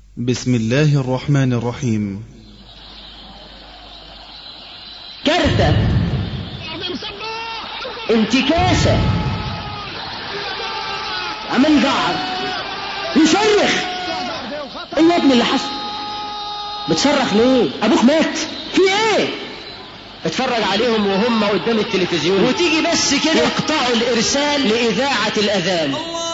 بسم الله الرحمن الرحيم كارثة انتكاسة عمال يجعر يصرخ ايه يا ابني اللي حصل بتصرخ ليه ابوك مات في ايه اتفرج عليهم وهم قدام التلفزيون وتيجي بس كده يقطعوا الارسال لاذاعه الاذان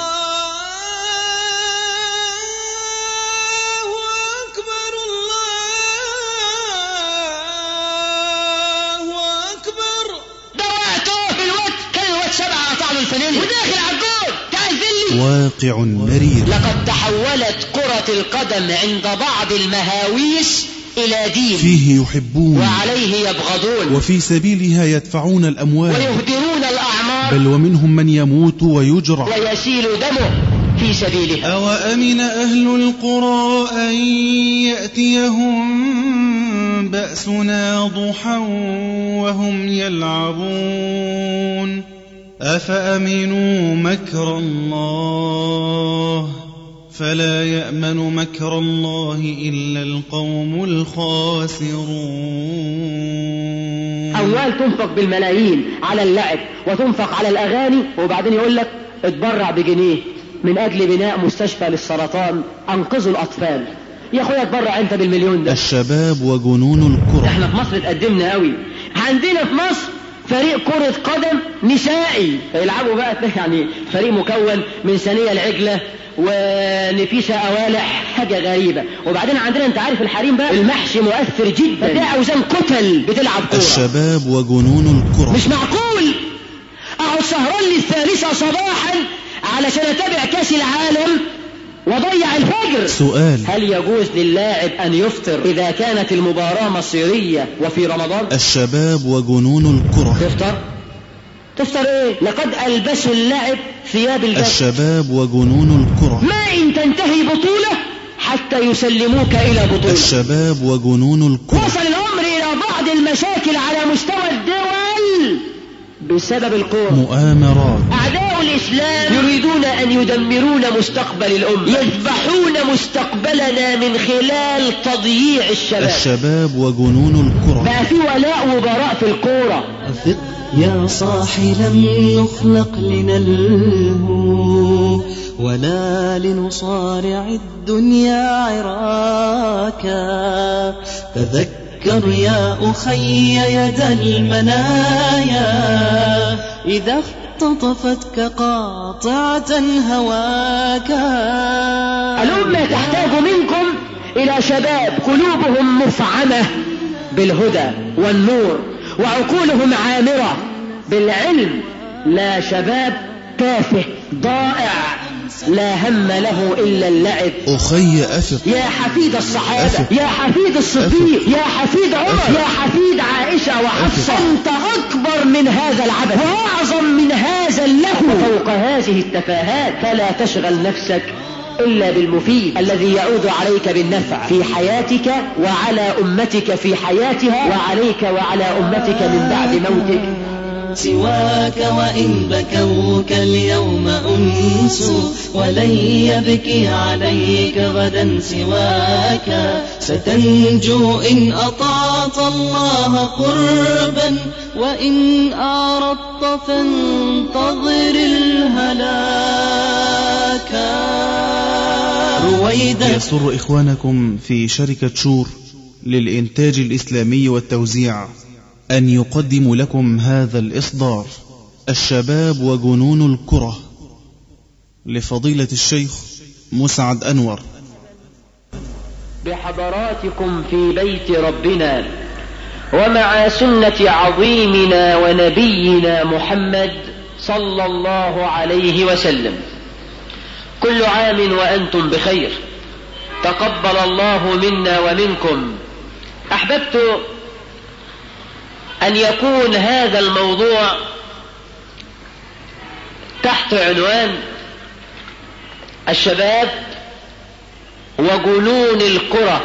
ده وقته الوقت كان الوقت سبعه قطع له الفانيلا وداخل على الجول تعال ذلي واقع مرير لقد تحولت كرة القدم عند بعض المهاويس إلى دين فيه يحبون وعليه يبغضون وفي سبيلها يدفعون الأموال ويهدرون الأعمار بل ومنهم من يموت ويجرح ويسيل دمه في سبيلها أوأمن أهل القرى أن يأتيهم بأسنا ضحى وهم يلعبون أفأمنوا مكر الله فلا يأمن مكر الله إلا القوم الخاسرون أموال تنفق بالملايين على اللعب وتنفق على الأغاني وبعدين يقول لك اتبرع بجنيه من أجل بناء مستشفى للسرطان أنقذوا الأطفال يا أخويا اتبرع أنت بالمليون ده الشباب وجنون الكرة احنا في مصر اتقدمنا قوي عندنا في مصر فريق كرة قدم نسائي فيلعبوا بقى يعني فريق مكون من ثانية العجلة ونفيسة أوالح حاجة غريبة وبعدين عندنا انت عارف الحريم بقى المحشي مؤثر جدا ده أوزان كتل بتلعب كورة الشباب وجنون الكرة مش معقول اقعد سهران للثالثة صباحا علشان اتابع كاس العالم وضيع الفجر سؤال هل يجوز للاعب ان يفطر اذا كانت المباراة مصيرية وفي رمضان الشباب وجنون الكرة تفطر تفطر ايه لقد البسوا اللاعب ثياب الجسد الشباب وجنون الكرة ما ان تنتهي بطولة حتى يسلموك الى بطولة الشباب وجنون الكرة وصل الامر الى بعض المشاكل على مستوى الدول بسبب الكورة مؤامرات أعداء الإسلام يريدون أن يدمرون مستقبل الأمة يذبحون مستقبلنا من خلال تضييع الشباب الشباب وجنون الكرة بقى في ولاء وبراء في الكورة أفق يا صاحي لم نخلق لنلهو ولا لنصارع الدنيا عراكا تذكر يا أخي يد المنايا إذا اختطفتك قاطعة هواكا الأمة تحتاج منكم إلى شباب قلوبهم مفعمة بالهدى والنور وعقولهم عامرة بالعلم لا شباب تافه ضائع لا هم له إلا اللعب أخي أفق يا حفيد الصحابة أفق. يا حفيد الصديق يا حفيد عمر يا حفيد عائشة وحفصة أنت أكبر من هذا العبث وأعظم من هذا اللهو وفوق هذه التفاهات فلا تشغل نفسك إلا بالمفيد الذي يعود عليك بالنفع في حياتك وعلى أمتك في حياتها وعليك وعلى أمتك من بعد موتك سواك وإن بكوك اليوم أنس ولن يبكي عليك غدا سواك ستنجو إن أطعت الله قربا وإن أعرضت فانتظر الهلاك رويدا يسر إخوانكم في شركة شور للإنتاج الإسلامي والتوزيع أن يقدم لكم هذا الإصدار الشباب وجنون الكرة لفضيلة الشيخ مسعد أنور بحضراتكم في بيت ربنا ومع سنة عظيمنا ونبينا محمد صلى الله عليه وسلم كل عام وأنتم بخير تقبل الله منا ومنكم أحببت أن يكون هذا الموضوع تحت عنوان الشباب وجنون القرى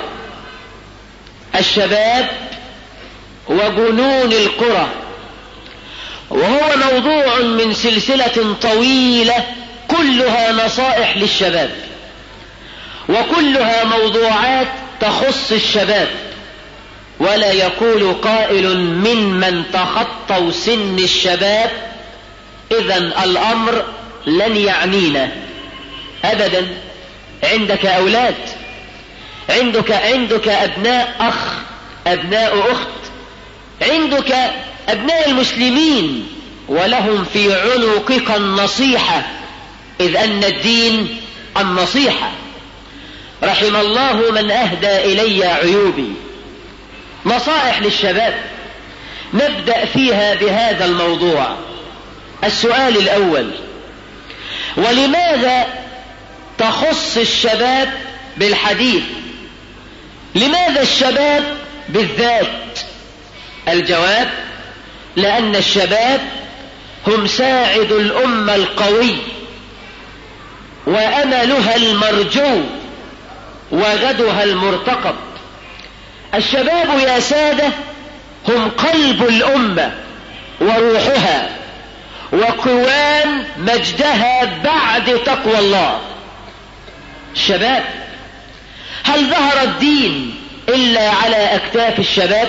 الشباب وجنون القرى وهو موضوع من سلسلة طويلة كلها نصائح للشباب وكلها موضوعات تخص الشباب ولا يقول قائل ممن تخطوا سن الشباب اذا الامر لن يعنينا ابدا عندك اولاد عندك عندك ابناء اخ ابناء اخت عندك ابناء المسلمين ولهم في عنقك النصيحه اذ ان الدين النصيحه رحم الله من اهدى الي عيوبي نصائح للشباب نبدا فيها بهذا الموضوع السؤال الاول ولماذا تخص الشباب بالحديث لماذا الشباب بالذات الجواب لان الشباب هم ساعد الامه القوي واملها المرجو وغدها المرتقب الشباب يا ساده هم قلب الامه وروحها وقوام مجدها بعد تقوى الله الشباب هل ظهر الدين الا على اكتاف الشباب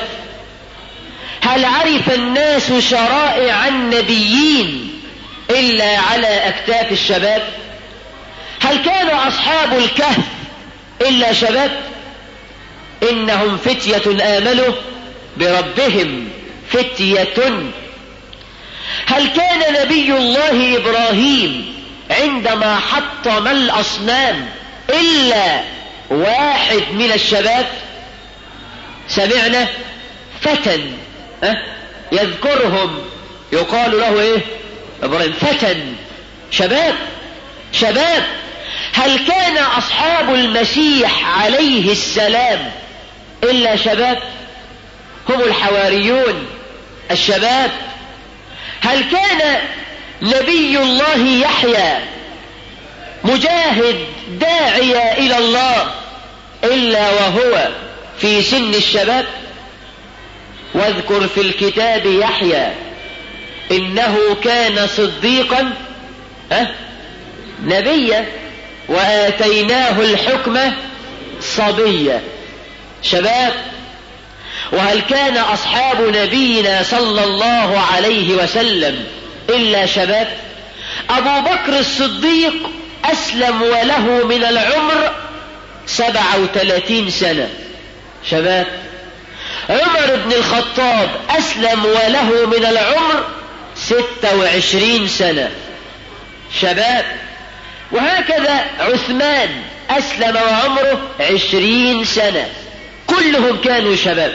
هل عرف الناس شرائع النبيين الا على اكتاف الشباب هل كان اصحاب الكهف الا شباب انهم فتيه امنوا بربهم فتيه هل كان نبي الله ابراهيم عندما حطم الاصنام الا واحد من الشباب سمعنا فتى أه؟ يذكرهم يقال له ايه ابراهيم فتى شباب شباب هل كان اصحاب المسيح عليه السلام الا شباب هم الحواريون الشباب هل كان نبي الله يحيى مجاهد داعية إلى الله إلا وهو في سن الشباب واذكر في الكتاب يحيى إنه كان صديقا أه؟ نبيا وآتيناه الحكم صبيا شباب وهل كان أصحاب نبينا صلى الله عليه وسلم إلا شباب أبو بكر الصديق أسلم وله من العمر سبعة وثلاثين سنة شباب عمر بن الخطاب أسلم وله من العمر ستة وعشرين سنة شباب وهكذا عثمان أسلم وعمره عشرين سنة كلهم كانوا شباب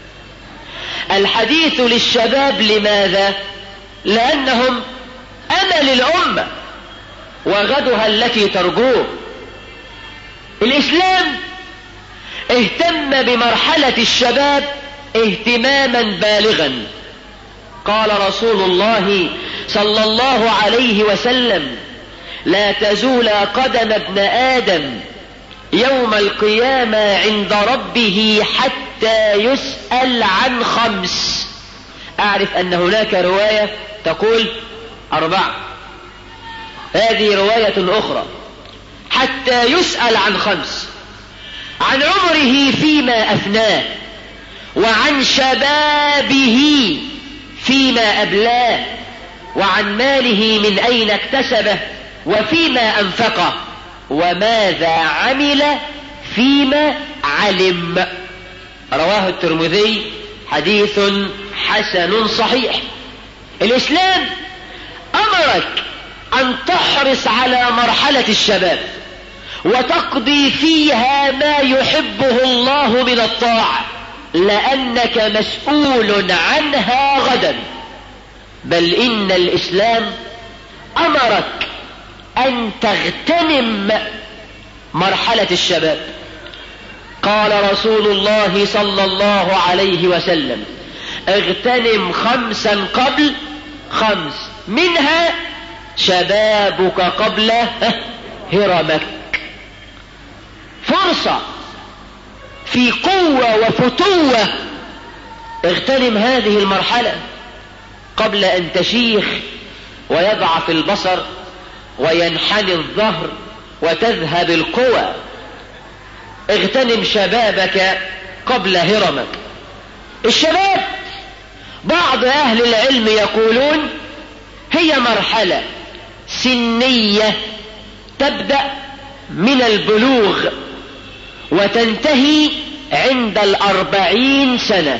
الحديث للشباب لماذا لأنهم أمل الأمة وغدها التي ترجوه الإسلام اهتم بمرحلة الشباب اهتماما بالغا قال رسول الله صلى الله عليه وسلم لا تزول قدم ابن آدم يوم القيامة عند ربه حتى يسأل عن خمس أعرف أن هناك رواية تقول أربعة هذه رواية أخرى حتى يسأل عن خمس عن عمره فيما أفناه وعن شبابه فيما أبلاه وعن ماله من أين اكتسبه وفيما أنفقه وماذا عمل فيما علم رواه الترمذي حديث حسن صحيح الإسلام أمرك أن تحرص على مرحلة الشباب وتقضي فيها ما يحبه الله من الطاعة لأنك مسؤول عنها غدا بل إن الإسلام أمرك أن تغتنم مرحلة الشباب قال رسول الله صلى الله عليه وسلم اغتنم خمسا قبل خمس منها شبابك قبل هرمك فرصة في قوة وفتوة اغتنم هذه المرحلة قبل أن تشيخ ويضعف البصر وينحني الظهر وتذهب القوى اغتنم شبابك قبل هرمك الشباب بعض أهل العلم يقولون هي مرحلة سنية تبدأ من البلوغ وتنتهي عند الأربعين سنة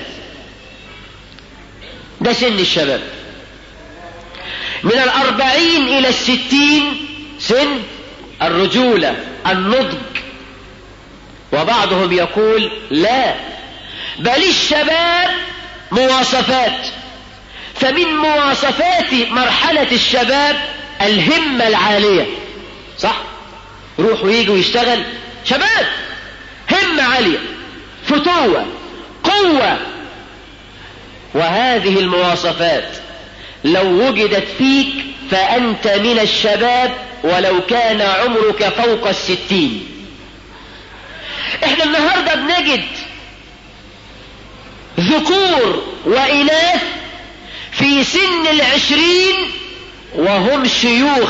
ده سن الشباب من الأربعين إلى الستين سن الرجولة النضج وبعضهم يقول لا بل الشباب مواصفات فمن مواصفات مرحلة الشباب الهمة العالية صح روح ويجي ويشتغل شباب همة عالية فتوة قوة وهذه المواصفات لو وجدت فيك فأنت من الشباب ولو كان عمرك فوق الستين احنا النهاردة بنجد ذكور وإناث في سن العشرين وهم شيوخ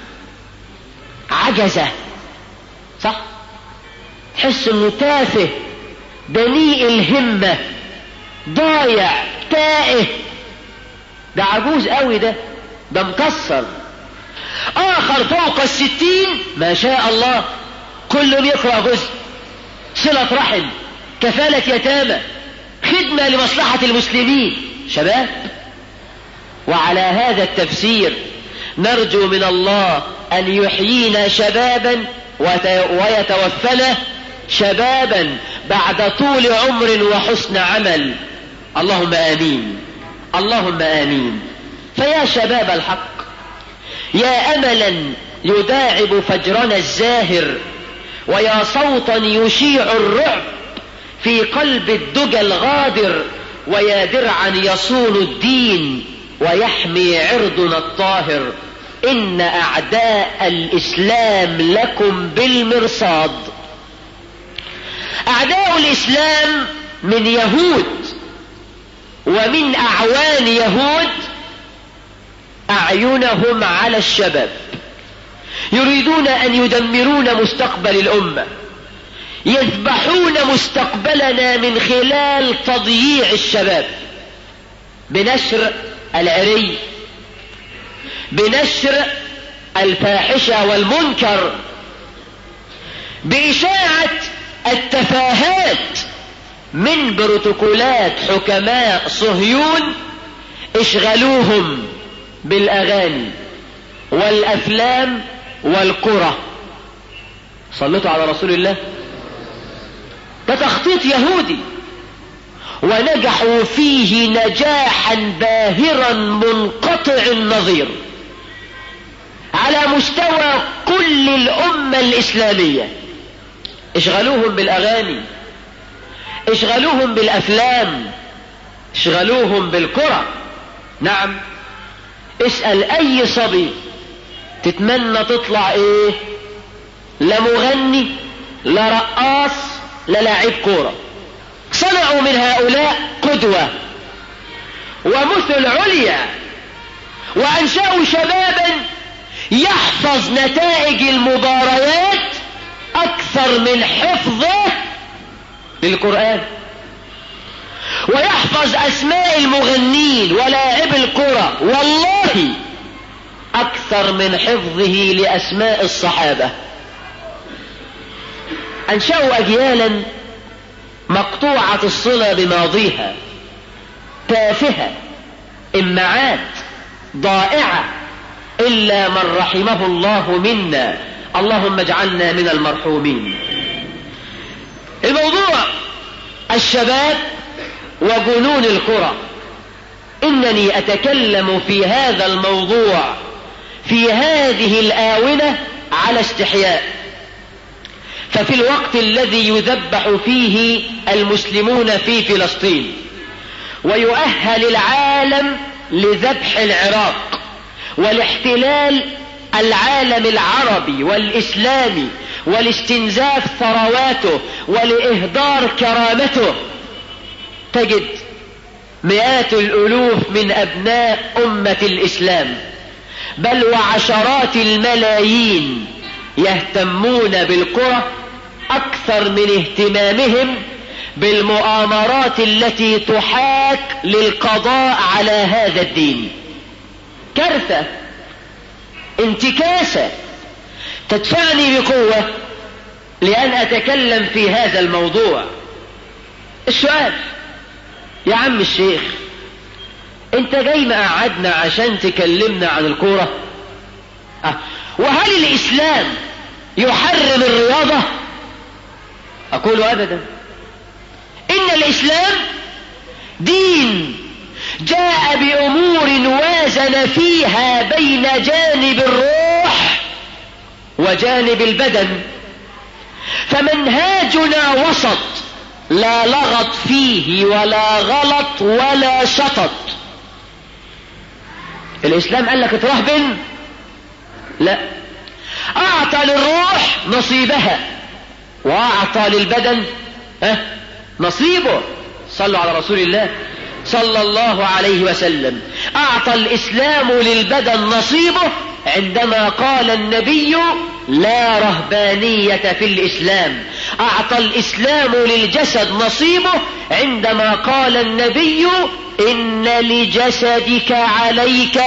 عجزة صح تحس انه تافه دنيء الهمة ضايع تائه ده عجوز قوي ده ده مكسر اخر فوق الستين ما شاء الله كل يقرأ جزء صلة رحم كفالة يتامى خدمة لمصلحة المسلمين شباب وعلى هذا التفسير نرجو من الله أن يحيينا شبابا ويتوفنا شبابا بعد طول عمر وحسن عمل اللهم آمين اللهم آمين فيا شباب الحق يا أملا يداعب فجرنا الزاهر ويا صوتا يشيع الرعب في قلب الدجى الغادر ويا درعا يصون الدين ويحمي عرضنا الطاهر إن أعداء الإسلام لكم بالمرصاد أعداء الإسلام من يهود ومن أعوان يهود أعينهم على الشباب يريدون أن يدمرون مستقبل الأمة يذبحون مستقبلنا من خلال تضييع الشباب بنشر العري بنشر الفاحشة والمنكر بإشاعة التفاهات من بروتوكولات حكماء صهيون اشغلوهم بالأغاني والأفلام والكرة صلتوا على رسول الله ده تخطيط يهودي ونجحوا فيه نجاحا باهرا منقطع النظير على مستوى كل الأمة الإسلامية اشغلوهم بالأغاني اشغلوهم بالأفلام اشغلوهم بالكرة نعم اسأل أي صبي تتمنى تطلع ايه لا مغني لا رقاص لا لاعب كورة صنعوا من هؤلاء قدوة ومثل عليا وأنشأوا شبابا يحفظ نتائج المباريات أكثر من حفظه للقرآن ويحفظ أسماء المغنين ولاعب الكرة والله أكثر من حفظه لأسماء الصحابة أنشأوا أجيالا مقطوعة الصلة بماضيها تافهة إمعات ضائعة إلا من رحمه الله منا اللهم اجعلنا من المرحومين الموضوع الشباب وجنون الكرة إنني أتكلم في هذا الموضوع في هذه الآونة على استحياء ففي الوقت الذي يذبح فيه المسلمون في فلسطين ويؤهل العالم لذبح العراق والاحتلال العالم العربي والإسلامي والاستنزاف ثرواته ولإهدار كرامته تجد مئات الألوف من أبناء أمة الإسلام بل وعشرات الملايين يهتمون بالكرة أكثر أكثر من اهتمامهم بالمؤامرات التي تحاك للقضاء على هذا الدين كارثة انتكاسة تدفعني بقوة لأن أتكلم في هذا الموضوع السؤال يا عم الشيخ انت جاي مقعدنا عشان تكلمنا عن الكورة أه. وهل الإسلام يحرم الرياضة أقول أبدا إن الإسلام دين جاء بأمور وازن فيها بين جانب الروح وجانب البدن فمنهاجنا وسط لا لغط فيه ولا غلط ولا شطط الإسلام قال لك اترهبن لا أعطى للروح نصيبها وأعطى للبدن أه نصيبه صلوا على رسول الله صلى الله عليه وسلم أعطى الإسلام للبدن نصيبه عندما قال النبي لا رهبانية في الإسلام أعطى الإسلام للجسد نصيبه عندما قال النبي إن لجسدك عليك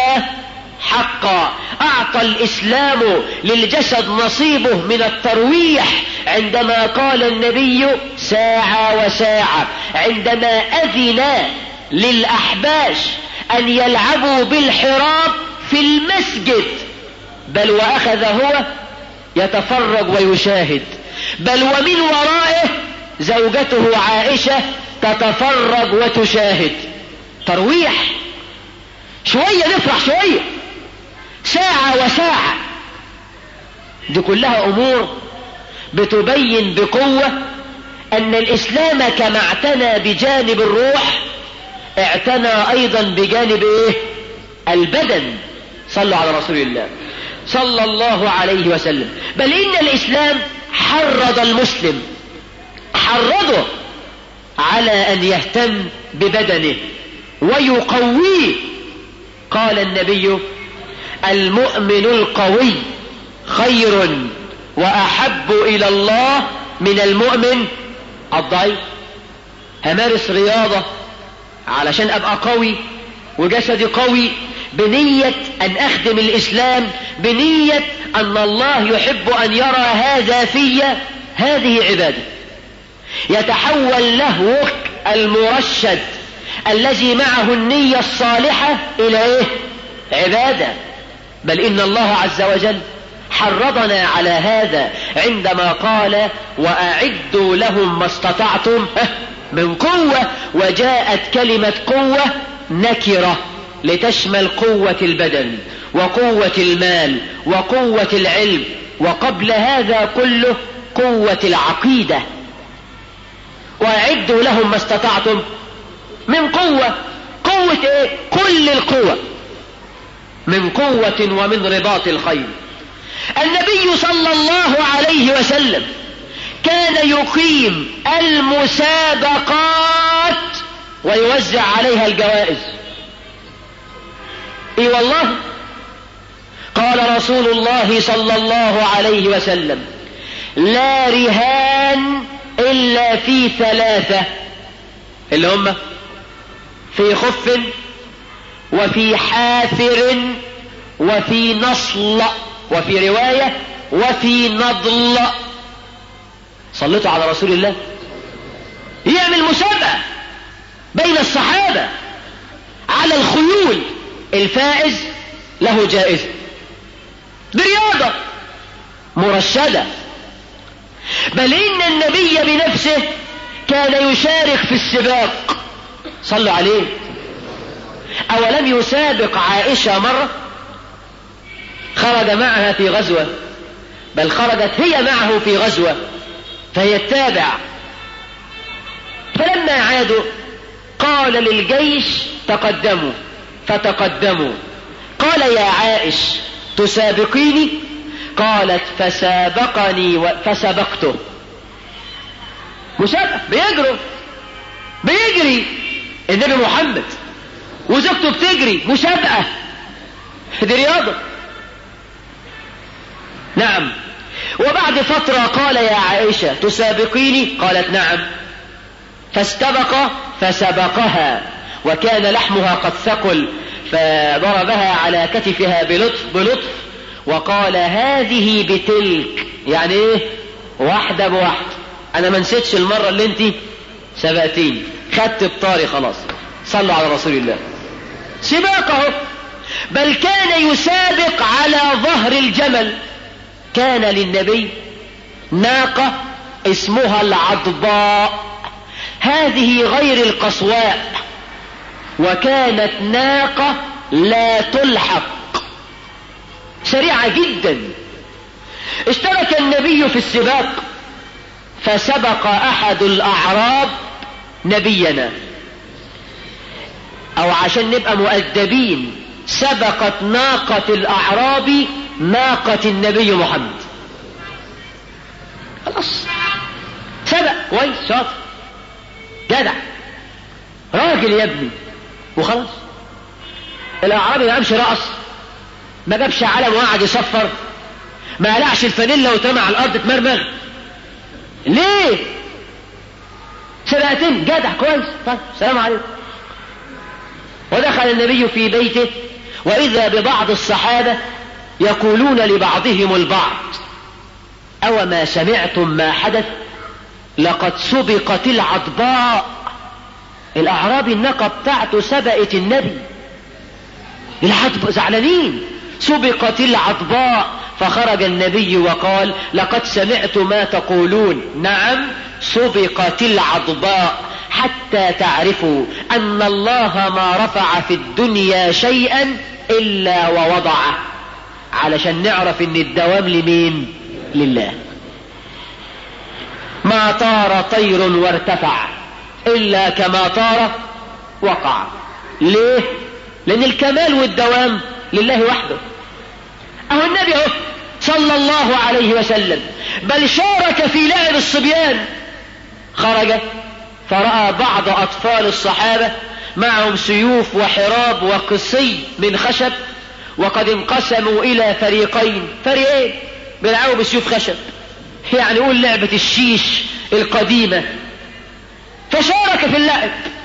حقا أعطى الإسلام للجسد نصيبه من الترويح عندما قال النبي ساعة وساعة عندما أذن للأحباش أن يلعبوا بالحراب في المسجد بل وأخذ هو يتفرج ويشاهد بل ومن ورائه زوجته عائشة تتفرج وتشاهد ترويح شوية نفرح شوية ساعة وساعة دي كلها أمور بتبين بقوة أن الإسلام كما اعتنى بجانب الروح اعتنى أيضا بجانب إيه؟ البدن صلوا على رسول الله صلى الله عليه وسلم بل إن الإسلام حرض المسلم حرضه على أن يهتم ببدنه ويقويه قال النبي المؤمن القوي خير وأحب إلى الله من المؤمن الضعيف همارس رياضة علشان أبقى قوي وجسدي قوي بنية أن أخدم الإسلام بنية أن الله يحب أن يرى هذا في هذه عبادة يتحول له المرشد الذي معه النية الصالحة إلى إيه؟ عبادة بل إن الله عز وجل حرضنا على هذا عندما قال وأعدوا لهم ما استطعتم من قوة وجاءت كلمة قوة نكرة لتشمل قوة البدن وقوة المال وقوة العلم وقبل هذا كله قوة العقيدة وأعدوا لهم ما استطعتم من قوة قوة ايه كل القوة من قوة ومن رباط الخيل النبي صلى الله عليه وسلم كان يقيم المسابقات ويوزع عليها الجوائز اي والله قال رسول الله صلى الله عليه وسلم لا رهان الا في ثلاثة اللي هم في خف وفي حافر وفي نصل وفي رواية وفي نضل صليتوا على رسول الله يعمل مسابقة بين الصحابة على الخيول الفائز له جائزة برياضة مرشدة بل إن النبي بنفسه كان يشارك في السباق صلوا عليه أولم يسابق عائشة مرة خرج معها في غزوة بل خرجت هي معه في غزوة فهي التابع فلما عادوا قال للجيش تقدموا فتقدموا قال يا عائش تسابقيني قالت فسابقني و... فسبقته مسابقة بيجروا بيجري النبي محمد وزوجته بتجري مسابقة دي رياضة نعم وبعد فترة قال يا عائشة تسابقيني قالت نعم فاستبق فسبقها وكان لحمها قد ثقل فضربها على كتفها بلطف بلطف وقال هذه بتلك يعني ايه واحدة بواحدة انا ما نسيتش المرة اللي انت سبقتيني خدت بطاري خلاص صلوا على رسول الله سباقه بل كان يسابق على ظهر الجمل كان للنبي ناقة اسمها العضباء هذه غير القصواء وكانت ناقة لا تلحق سريعة جدا اشترك النبي في السباق فسبق احد الاعراب نبينا او عشان نبقى مؤدبين سبقت ناقة الاعراب ناقة النبي محمد خلاص سبق كويس شاطر جدع راجل يا ابني وخلاص الاعرابي ما قامش رقص ما جابش علم وقعد يصفر ما قلعش الفانيلا وترمى على الارض تمرمغ ليه سبقتين جدع كويس طيب السلام عليكم ودخل النبي في بيته واذا ببعض الصحابه يقولون لبعضهم البعض او ما سمعتم ما حدث لقد سبقت العضباء الاعرابي الناقه بتاعته سبقت النبي العضب زعلانين سبقت العضباء فخرج النبي وقال لقد سمعت ما تقولون نعم سبقت العضباء حتى تعرفوا ان الله ما رفع في الدنيا شيئا الا ووضعه علشان نعرف ان الدوام لمين لله ما طار طير وارتفع الا كما طار وقع ليه لان الكمال والدوام لله وحده اهو النبي اهو صلى الله عليه وسلم بل شارك في لعب الصبيان خرج فرأى بعض أطفال الصحابة معهم سيوف وحراب وقصي من خشب وقد انقسموا إلى فريقين فريقين بيلعبوا بسيوف خشب يعني قول لعبة الشيش القديمة فشارك في اللعب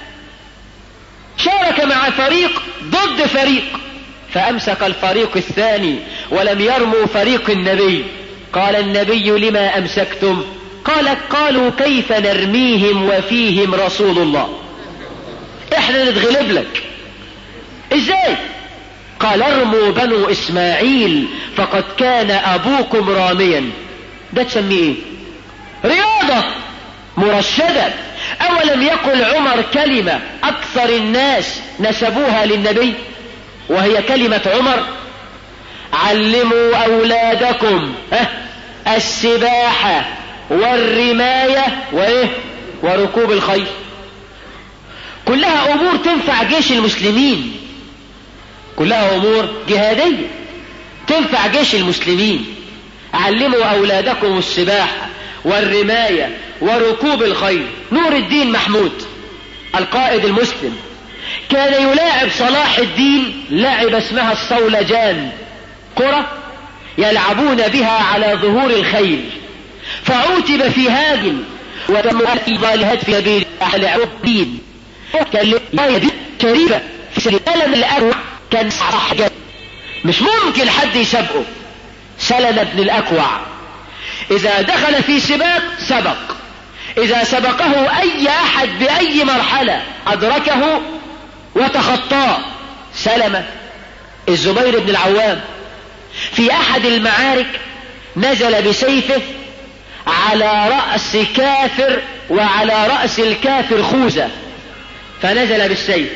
شارك مع فريق ضد فريق فأمسك الفريق الثاني ولم يرموا فريق النبي قال النبي لما أمسكتم قال قالوا كيف نرميهم وفيهم رسول الله احنا نتغلب لك ازاي قال ارموا بنو اسماعيل فقد كان ابوكم راميا ده تسميه ايه رياضة مرشدة اولم يقل عمر كلمة اكثر الناس نسبوها للنبي وهي كلمة عمر علموا اولادكم السباحة والرماية وايه وركوب الخيل كلها امور تنفع جيش المسلمين كلها امور جهادية تنفع جيش المسلمين علموا اولادكم السباحة والرماية وركوب الخيل نور الدين محمود القائد المسلم كان يلاعب صلاح الدين لعب اسمها الصولجان كرة يلعبون بها على ظهور الخيل فعوتب في هاجم وتم الضالهات في سبيل أهل الدين كان لقاية شريفة في سلم الأروع كان صح جد مش ممكن حد يسبقه سلم ابن الأكوع إذا دخل في سباق سبق إذا سبقه أي أحد بأي مرحلة أدركه وتخطاه سلم الزبير بن العوام في أحد المعارك نزل بسيفه على رأس كافر وعلى رأس الكافر خوذة فنزل بالسيف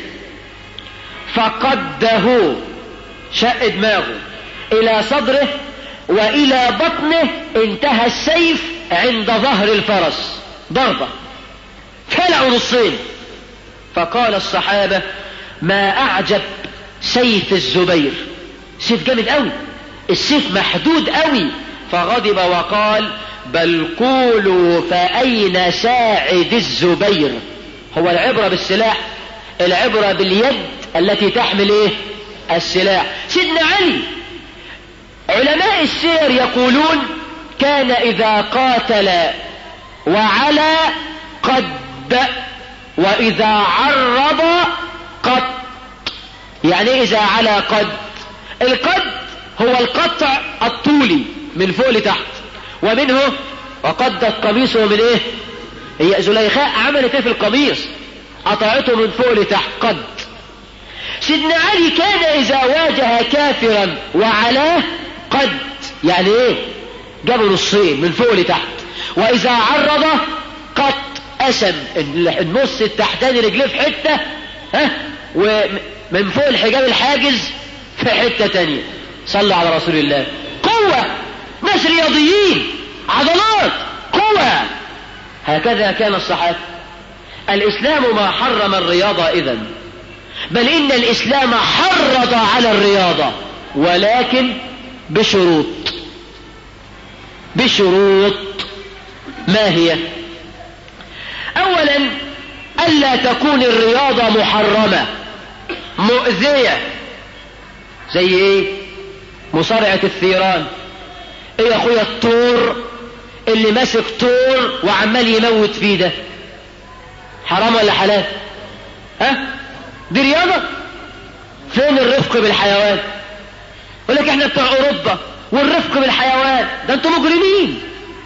فقده شق دماغه إلى صدره وإلى بطنه انتهى السيف عند ظهر الفرس ضربة فلعوا نصين فقال الصحابة ما أعجب سيف الزبير سيف جامد قوي السيف محدود قوي فغضب وقال بل قولوا فأين ساعد الزبير هو العبرة بالسلاح العبرة باليد التي تحمل ايه السلاح سيدنا علي علماء السير يقولون كان إذا قاتل وعلى قد وإذا عرض قد يعني إذا على قد القد هو القطع الطولي من فوق لتحت ومنه وقدت قميصه من ايه هي زليخاء عملت ايه في القميص قطعته من فوق لتحت قد سيدنا علي كان اذا واجه كافرا وعلاه قد يعني ايه جابوا نصين من فوق لتحت واذا عرض قد قسم النص التحتاني رجليه في حته ها ومن فوق الحجاب الحاجز في حته تانية صلوا على رسول الله قوه ناس رياضيين عضلات قوه هكذا كان الصحابه الاسلام ما حرم الرياضه اذا بل ان الاسلام حرض على الرياضه ولكن بشروط بشروط ما هي اولا الا تكون الرياضة محرمة مؤذية زي ايه مصارعة الثيران ايه يا اخويا الطور اللي ماسك طور وعمال يموت فيه ده حرام ولا حلال ها دي رياضة فين الرفق بالحيوان يقول لك احنا بتوع اوروبا والرفق بالحيوان ده انتوا مجرمين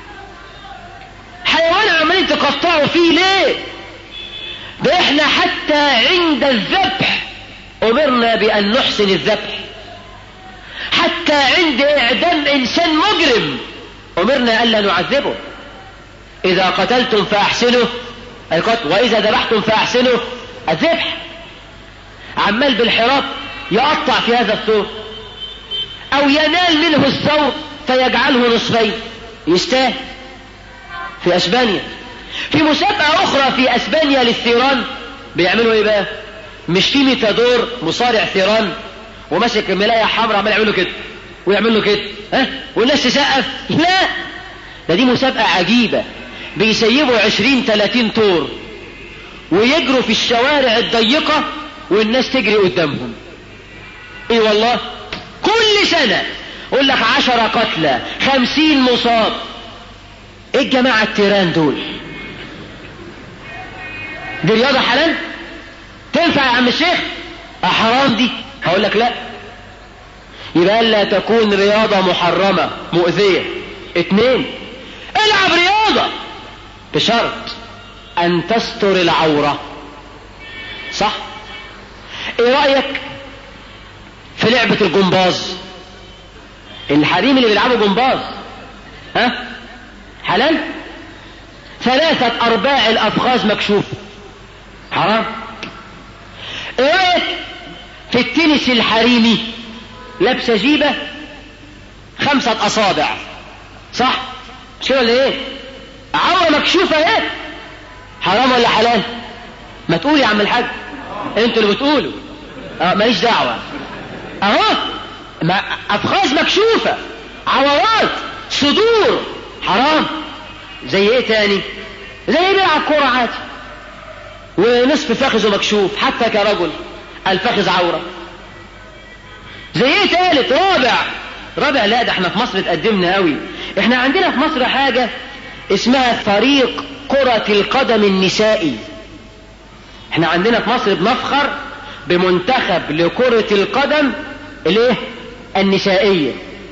حيوان عمالين تقطعوا فيه ليه ده احنا حتى عند الذبح امرنا بان نحسن الذبح حتى عند اعدام انسان مجرم امرنا الا نعذبه اذا قتلتم فاحسنوا القتل واذا ذبحتم فاحسنوا الذبح عمال بالحراب يقطع في هذا الثور او ينال منه الثور فيجعله نصفين يستاهل في اسبانيا في مسابقة اخرى في اسبانيا للثيران بيعملوا ايه بقى مش في ميتادور مصارع ثيران وماسك ملاية حمراء عمال يعملوا كده ويعمل له كده ها والناس تسقف لا ده دي مسابقة عجيبة بيسيبوا عشرين تلاتين طور ويجروا في الشوارع الضيقة والناس تجري قدامهم ايه والله كل سنة يقول لك عشرة قتلى خمسين مصاب ايه الجماعة التيران دول دي رياضة حلال تنفع يا عم الشيخ حرام دي هقول لك لا يبقى لا تكون رياضة محرمة مؤذية اتنين العب رياضة بشرط ان تستر العورة صح ايه رأيك في لعبة الجمباز الحريم اللي بيلعبوا جمباز ها حلال ثلاثة ارباع الافخاذ مكشوف حرام ايه رأيك في التنس الحريمي لابسة جيبة خمسة اصابع صح مش كده ولا ايه عورة مكشوفة ايه حرام ولا حلال ما تقول يا عم الحاج انتوا اللي بتقولوا اه ماليش دعوة اهو ما افخاذ مكشوفة عورات صدور حرام زي ايه تاني زي ايه بيلعب كورة عادي ونصف فخذه مكشوف حتى كرجل الفخذ عورة زي ايه تالت رابع رابع لا ده احنا في مصر اتقدمنا قوي احنا عندنا في مصر حاجة اسمها فريق كرة القدم النسائي احنا عندنا في مصر بنفخر بمنتخب لكرة القدم الايه النسائية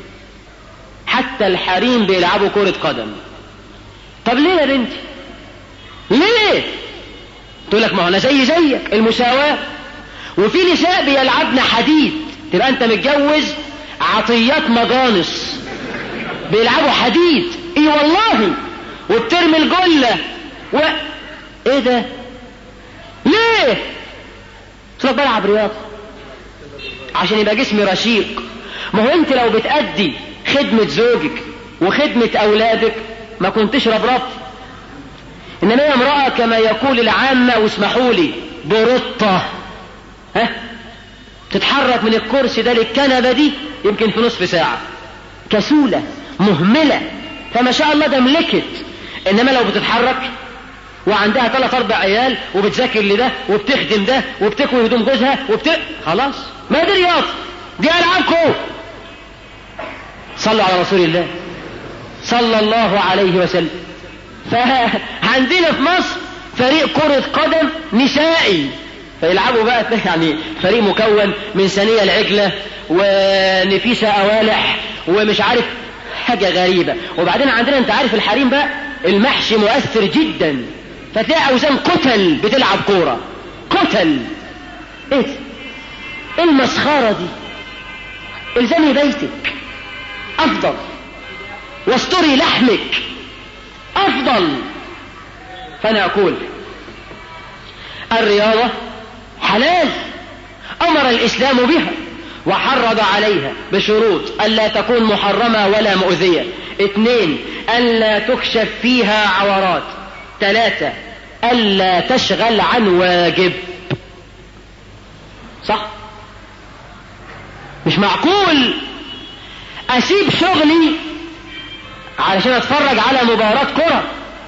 حتى الحريم بيلعبوا كرة قدم طب ليه يا بنتي ليه تقول لك ما هو انا زي زيك المساواة وفي نساء بيلعبن حديد تبقى انت متجوز عطيات مجانس بيلعبوا حديد اي والله وبترمي الجلة و ايه ده ليه قلت بلعب رياضة عشان يبقى جسمي رشيق ما هو انت لو بتأدي خدمة زوجك وخدمة اولادك ما كنتش ربرب انما هي امرأة كما يقول العامة واسمحوا لي برطة ها تتحرك من الكرسي ده للكنبة دي يمكن في نصف ساعة كسولة مهملة فما شاء الله ده ملكت انما لو بتتحرك وعندها ثلاث اربع عيال وبتذاكر لده وبتخدم ده وبتكوي هدوم جوزها وبت خلاص ما دي رياضة دي العاب كوره صلوا على رسول الله صلى الله عليه وسلم فعندنا في مصر فريق كرة قدم نسائي فيلعبوا بقى يعني فريق مكون من ثانية العجلة ونفيسة أوالح ومش عارف حاجة غريبة وبعدين عندنا انت عارف الحريم بقى المحشي مؤثر جدا فتلاقي أوزان قتل بتلعب كورة قتل ايه ايه المسخرة دي الزمي بيتك افضل واستري لحمك افضل فانا اقول الرياضة حلال امر الاسلام بها وحرض عليها بشروط الا تكون محرمة ولا مؤذية اثنين الا تكشف فيها عورات ثلاثة الا تشغل عن واجب صح مش معقول اسيب شغلي علشان اتفرج على مباراة كرة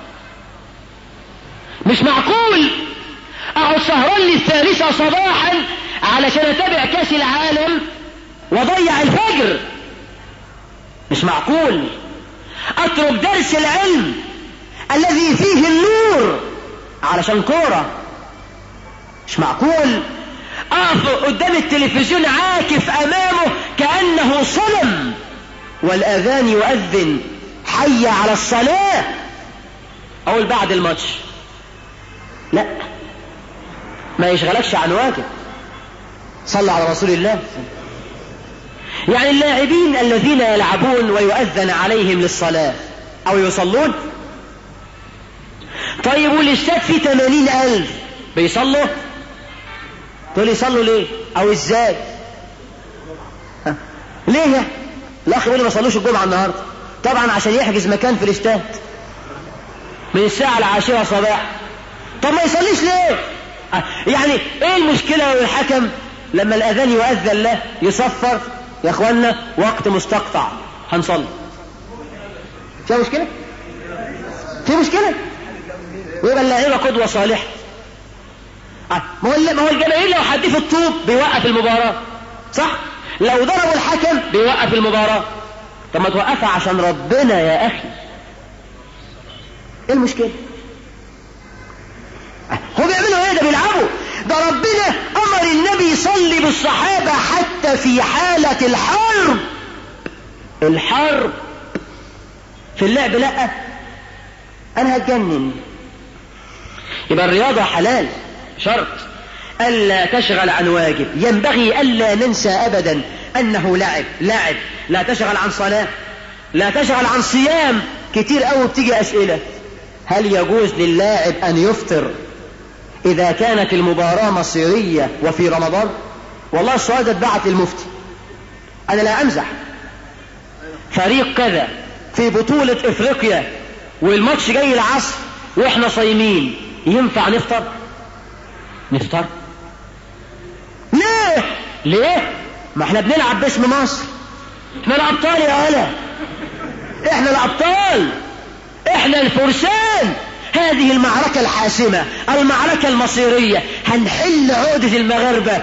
مش معقول اقعد سهران للثالثة صباحا علشان اتابع كاس العالم واضيع الفجر مش معقول اترك درس العلم الذي فيه النور علشان كورة مش معقول اقف قدام التلفزيون عاكف امامه كانه صنم والاذان يؤذن حي على الصلاه اقول بعد الماتش لا ما يشغلكش عن واجب صلى على رسول الله يعني اللاعبين الذين يلعبون ويؤذن عليهم للصلاة أو يصلون طيب والاستاد فيه 80 ألف بيصلوا تقول يصلوا ليه او ازاي ها؟ ليه يا الاخ يقول لي ما صلوش الجمعه النهارده طبعا عشان يحجز مكان في الاستاد من الساعه العاشره صباحا طب ما يصليش ليه اه، يعني ايه المشكله لو الحكم لما الاذان يؤذن له يصفر يا اخوانا وقت مستقطع هنصلي في مشكله في مشكله ويبقى اللاعيبه قدوه صالحه ما هو ما هو الجماهير لو حدف الطوب بيوقف المباراة صح؟ لو ضربوا الحكم بيوقف المباراة طب ما توقفها عشان ربنا يا أخي ايه المشكلة؟ هو بيعملوا ايه ده بيلعبوا ده ربنا امر النبي يصلي بالصحابة حتى في حالة الحرب الحرب في اللعب لا انا هتجنن يبقى الرياضة حلال شرط ألا تشغل عن واجب ينبغي ألا ننسى أبدا أنه لعب لعب لا تشغل عن صلاة لا تشغل عن صيام كتير قوي بتيجي أسئلة هل يجوز للاعب أن يفطر إذا كانت المباراة مصيرية وفي رمضان والله السؤال ده اتبعت للمفتي أنا لا أمزح فريق كذا في بطولة إفريقيا والماتش جاي العصر وإحنا صايمين ينفع نفطر؟ نفطر ليه ليه ما احنا بنلعب باسم مصر احنا الابطال يا ولا احنا الابطال احنا الفرسان هذه المعركة الحاسمة المعركة المصيرية هنحل عقدة المغاربة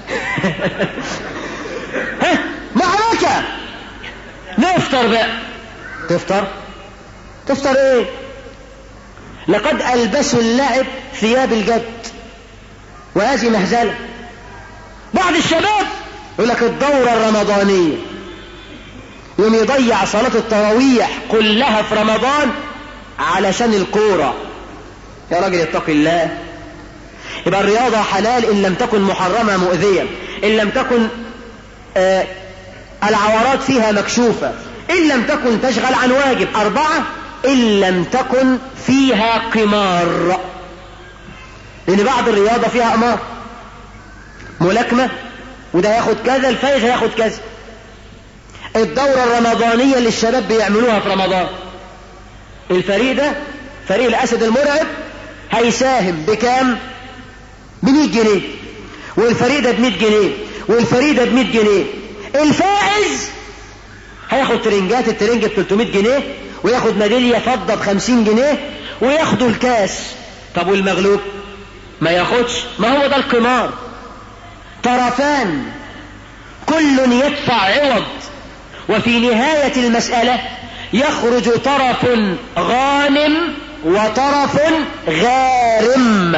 ها معركة نفطر بقى تفطر تفطر ايه لقد البسوا اللعب ثياب الجد وهذه مهزلة بعض الشباب يقول لك الدورة الرمضانية يوم يضيع صلاة التراويح كلها في رمضان علشان الكورة يا راجل اتق الله يبقى الرياضة حلال إن لم تكن محرمة مؤذية إن لم تكن آه العورات فيها مكشوفة إن لم تكن تشغل عن واجب أربعة إن لم تكن فيها قمار لأن بعض الرياضة فيها أمار ملاكمة وده ياخد كذا الفايز هياخد كذا الدورة الرمضانية اللي الشباب بيعملوها في رمضان الفريق ده فريق الأسد المرعب هيساهم بكام ب 100 جنيه والفريق ده ب 100 جنيه والفريق ده ب 100 جنيه الفائز هياخد ترنجات الترنج ب 300 جنيه وياخد ميدالية فضة ب 50 جنيه وياخدوا الكاس طب والمغلوب ما ياخدش ما هو ده القمار طرفان كل يدفع عوض وفي نهاية المسألة يخرج طرف غانم وطرف غارم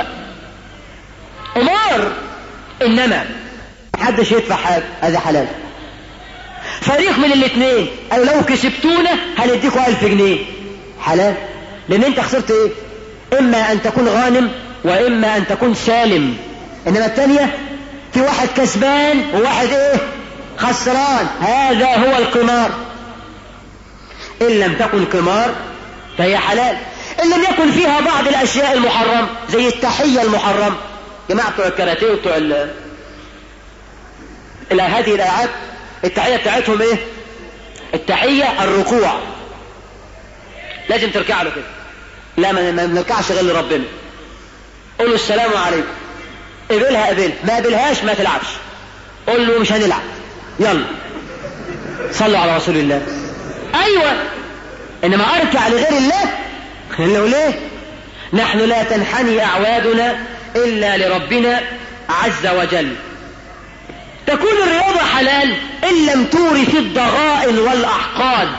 قمار انما محدش يدفع حاجه هذا حلال فريق من الاثنين قالوا لو كسبتونا هنديكوا ألف جنيه حلال لان انت خسرت ايه اما ان تكون غانم واما ان تكون سالم انما الثانيه في واحد كسبان وواحد ايه خسران هذا هو القمار ان لم تكن قمار فهي حلال ان لم يكن فيها بعض الاشياء المحرمه زي التحيه المحرمه جماعه بتوع الكاراتيه وبتوع ال الى هذه الالعاب التحيه بتاعتهم ايه التحيه الركوع لازم تركع له كده لا ما ما بنركعش غير لربنا قول له السلام عليكم قبلها قبلها ما قبلهاش ما تلعبش قول له مش هنلعب يلا صلوا على رسول الله ايوه انما اركع لغير الله له ليه نحن لا تنحني اعوادنا الا لربنا عز وجل تكون الرياضة حلال ان لم تورث الضغائن والاحقاد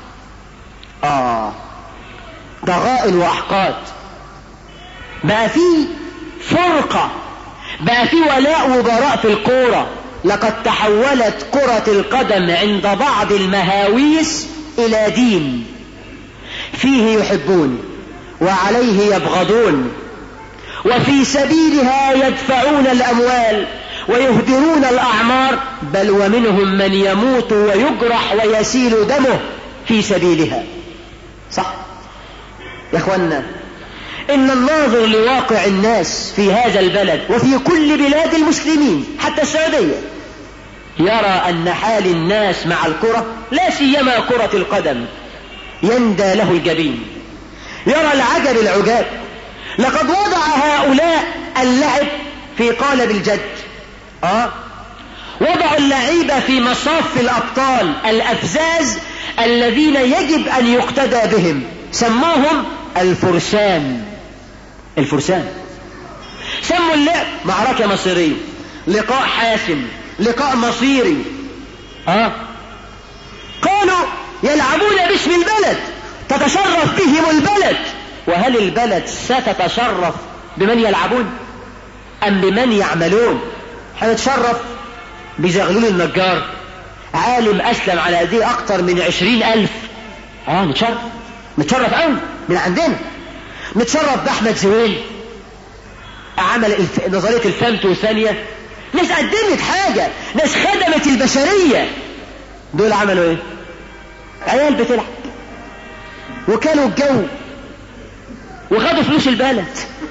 اه ضغائن واحقاد بقى في فرقة بقى في ولاء وبراء في الكورة لقد تحولت كرة القدم عند بعض المهاويس الى دين فيه يحبون وعليه يبغضون وفي سبيلها يدفعون الاموال ويهدرون الاعمار بل ومنهم من يموت ويجرح ويسيل دمه في سبيلها صح يا اخوانا ان الناظر لواقع الناس في هذا البلد وفي كل بلاد المسلمين حتى السعوديه يرى ان حال الناس مع الكره لا سيما كره القدم يندى له الجبين يرى العجب العجاب لقد وضع هؤلاء اللعب في قالب الجد اه وضعوا اللعيبة في مصاف الأبطال الأفزاز الذين يجب أن يقتدى بهم سموهم الفرسان الفرسان سموا اللعب معركة مصيرية لقاء حاسم لقاء مصيري اه قالوا يلعبون باسم البلد تتشرف بهم البلد وهل البلد ستتشرف بمن يلعبون ام بمن يعملون هنتشرف بزغلول النجار عالم اسلم على ايديه اكتر من عشرين الف اه نتشرف نتشرف قوي من عندنا نتشرف باحمد زويل عمل الف... نظرية الفمت ثانية ناس قدمت حاجة ناس خدمت البشرية دول عملوا ايه عيال بتلعب وكانوا الجو وخدوا فلوس البلد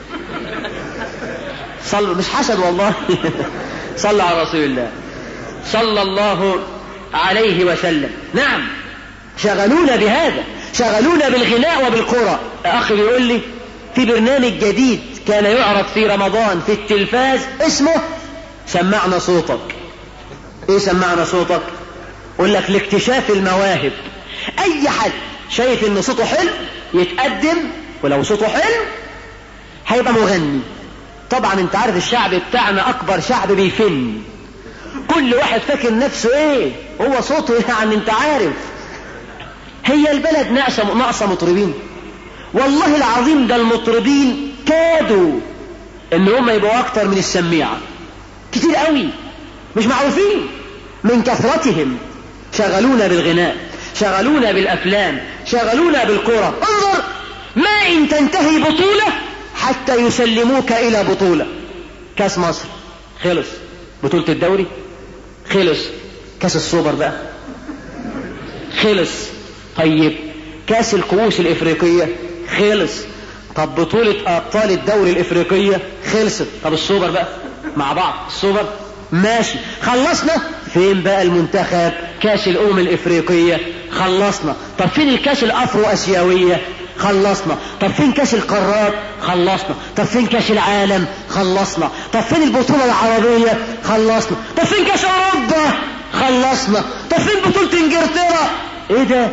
صلوا مش حسد والله صلى على رسول الله صلى الله عليه وسلم نعم شغلونا بهذا شغلونا بالغناء وبالقرى اخي بيقول لي في برنامج جديد كان يعرض في رمضان في التلفاز اسمه سمعنا صوتك ايه سمعنا صوتك يقول لك لاكتشاف المواهب اي حد شايف ان صوته حلو يتقدم ولو صوته حلو هيبقى مغني طبعا انت عارف الشعب بتاعنا اكبر شعب بيفن كل واحد فاكر نفسه ايه هو صوته يعني انت عارف هي البلد ناقصه ناقصه مطربين والله العظيم ده المطربين كادوا ان هم يبقوا اكتر من السميعه كتير قوي مش معروفين من كثرتهم شغلونا بالغناء شغلونا بالافلام شغلونا بالكره انظر ما ان تنتهي بطوله حتى يسلموك الى بطوله كاس مصر خلص بطوله الدوري خلص كاس السوبر بقى خلص طيب كاس الكؤوس الافريقيه خلص طب بطولة ابطال الدوري الافريقية خلصت طب السوبر بقى مع بعض السوبر ماشي خلصنا فين بقى المنتخب كاس الامم الافريقية خلصنا طب فين الكاس الافرو اسيوية خلصنا طب فين كاس القارات خلصنا طب فين كاس العالم خلصنا طب فين البطولة العربية خلصنا طب فين كاس اوروبا خلصنا طب فين بطولة انجلترا ايه ده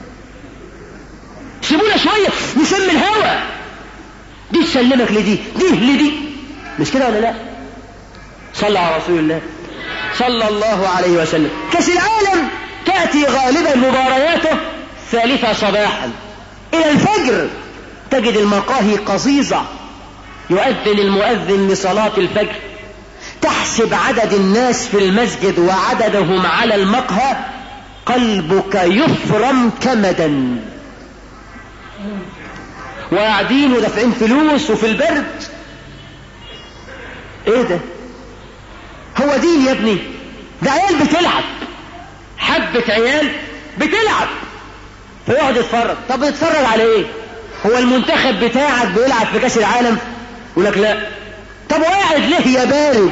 سيبونا شوية نسمي الهوا دي تسلمك لدي دي لدي مش كده ولا لا صلى على رسول الله صلى الله عليه وسلم كاس العالم تأتي غالبا مبارياته الثالثة صباحا إلى الفجر تجد المقاهي قزيزة يؤذن المؤذن لصلاة الفجر تحسب عدد الناس في المسجد وعددهم على المقهى قلبك يفرم كمدا وقاعدين ودافعين فلوس وفي البرد ايه ده هو دين يا ابني ده عيال بتلعب حبة عيال بتلعب فيقعد يتفرج طب يتفرج على ايه هو المنتخب بتاعك بيلعب في كاس العالم يقول لك لا طب وقاعد ليه يا بارد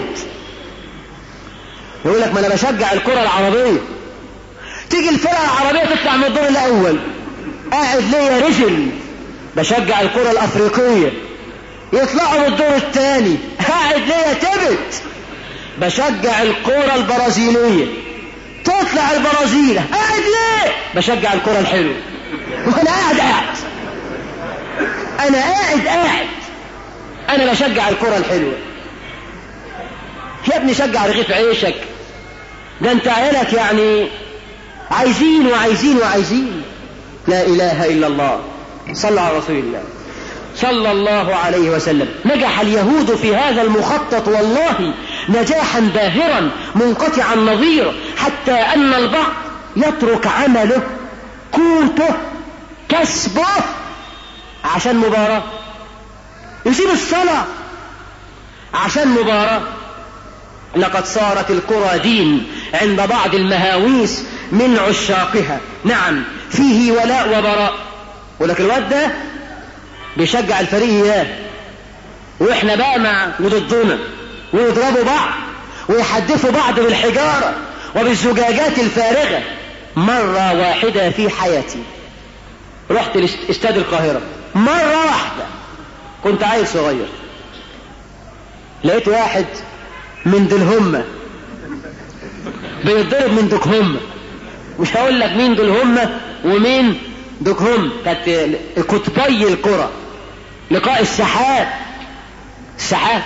يقول لك ما انا بشجع الكرة العربية تيجي الفرقة العربية تطلع من الدور الاول قاعد ليه يا رجل بشجع الكرة الافريقية يطلعوا من الدور الثاني قاعد ليه يا تبت بشجع الكرة البرازيلية تطلع البرازيل قاعد ليه بشجع الكرة الحلوة وانا قاعد قاعد انا قاعد قاعد انا بشجع الكرة الحلوة يا ابني شجع رغيف عيشك ده انت عيالك يعني عايزين وعايزين وعايزين لا اله الا الله صلى على رسول الله صلى الله عليه وسلم نجح اليهود في هذا المخطط والله نجاحا باهرا منقطع النظير حتى ان البعض يترك عمله قوته كسبه عشان مباراة يسيب الصلاة عشان مباراة لقد صارت الكرة دين عند بعض المهاويس من عشاقها نعم فيه ولاء وبراء ولكن الواد ده بيشجع الفريق اياه واحنا بقى مع وضدنا ويضربوا بعض ويحدفوا بعض بالحجارة وبالزجاجات الفارغة مرة واحدة في حياتي رحت لاستاد القاهرة مرة واحدة كنت عيل صغير لقيت واحد من دلهمة بيتضرب من دكهمة مش هقول لك مين دلهمة ومين دكهم كانت قطبي القرى لقاء السحاب السحاب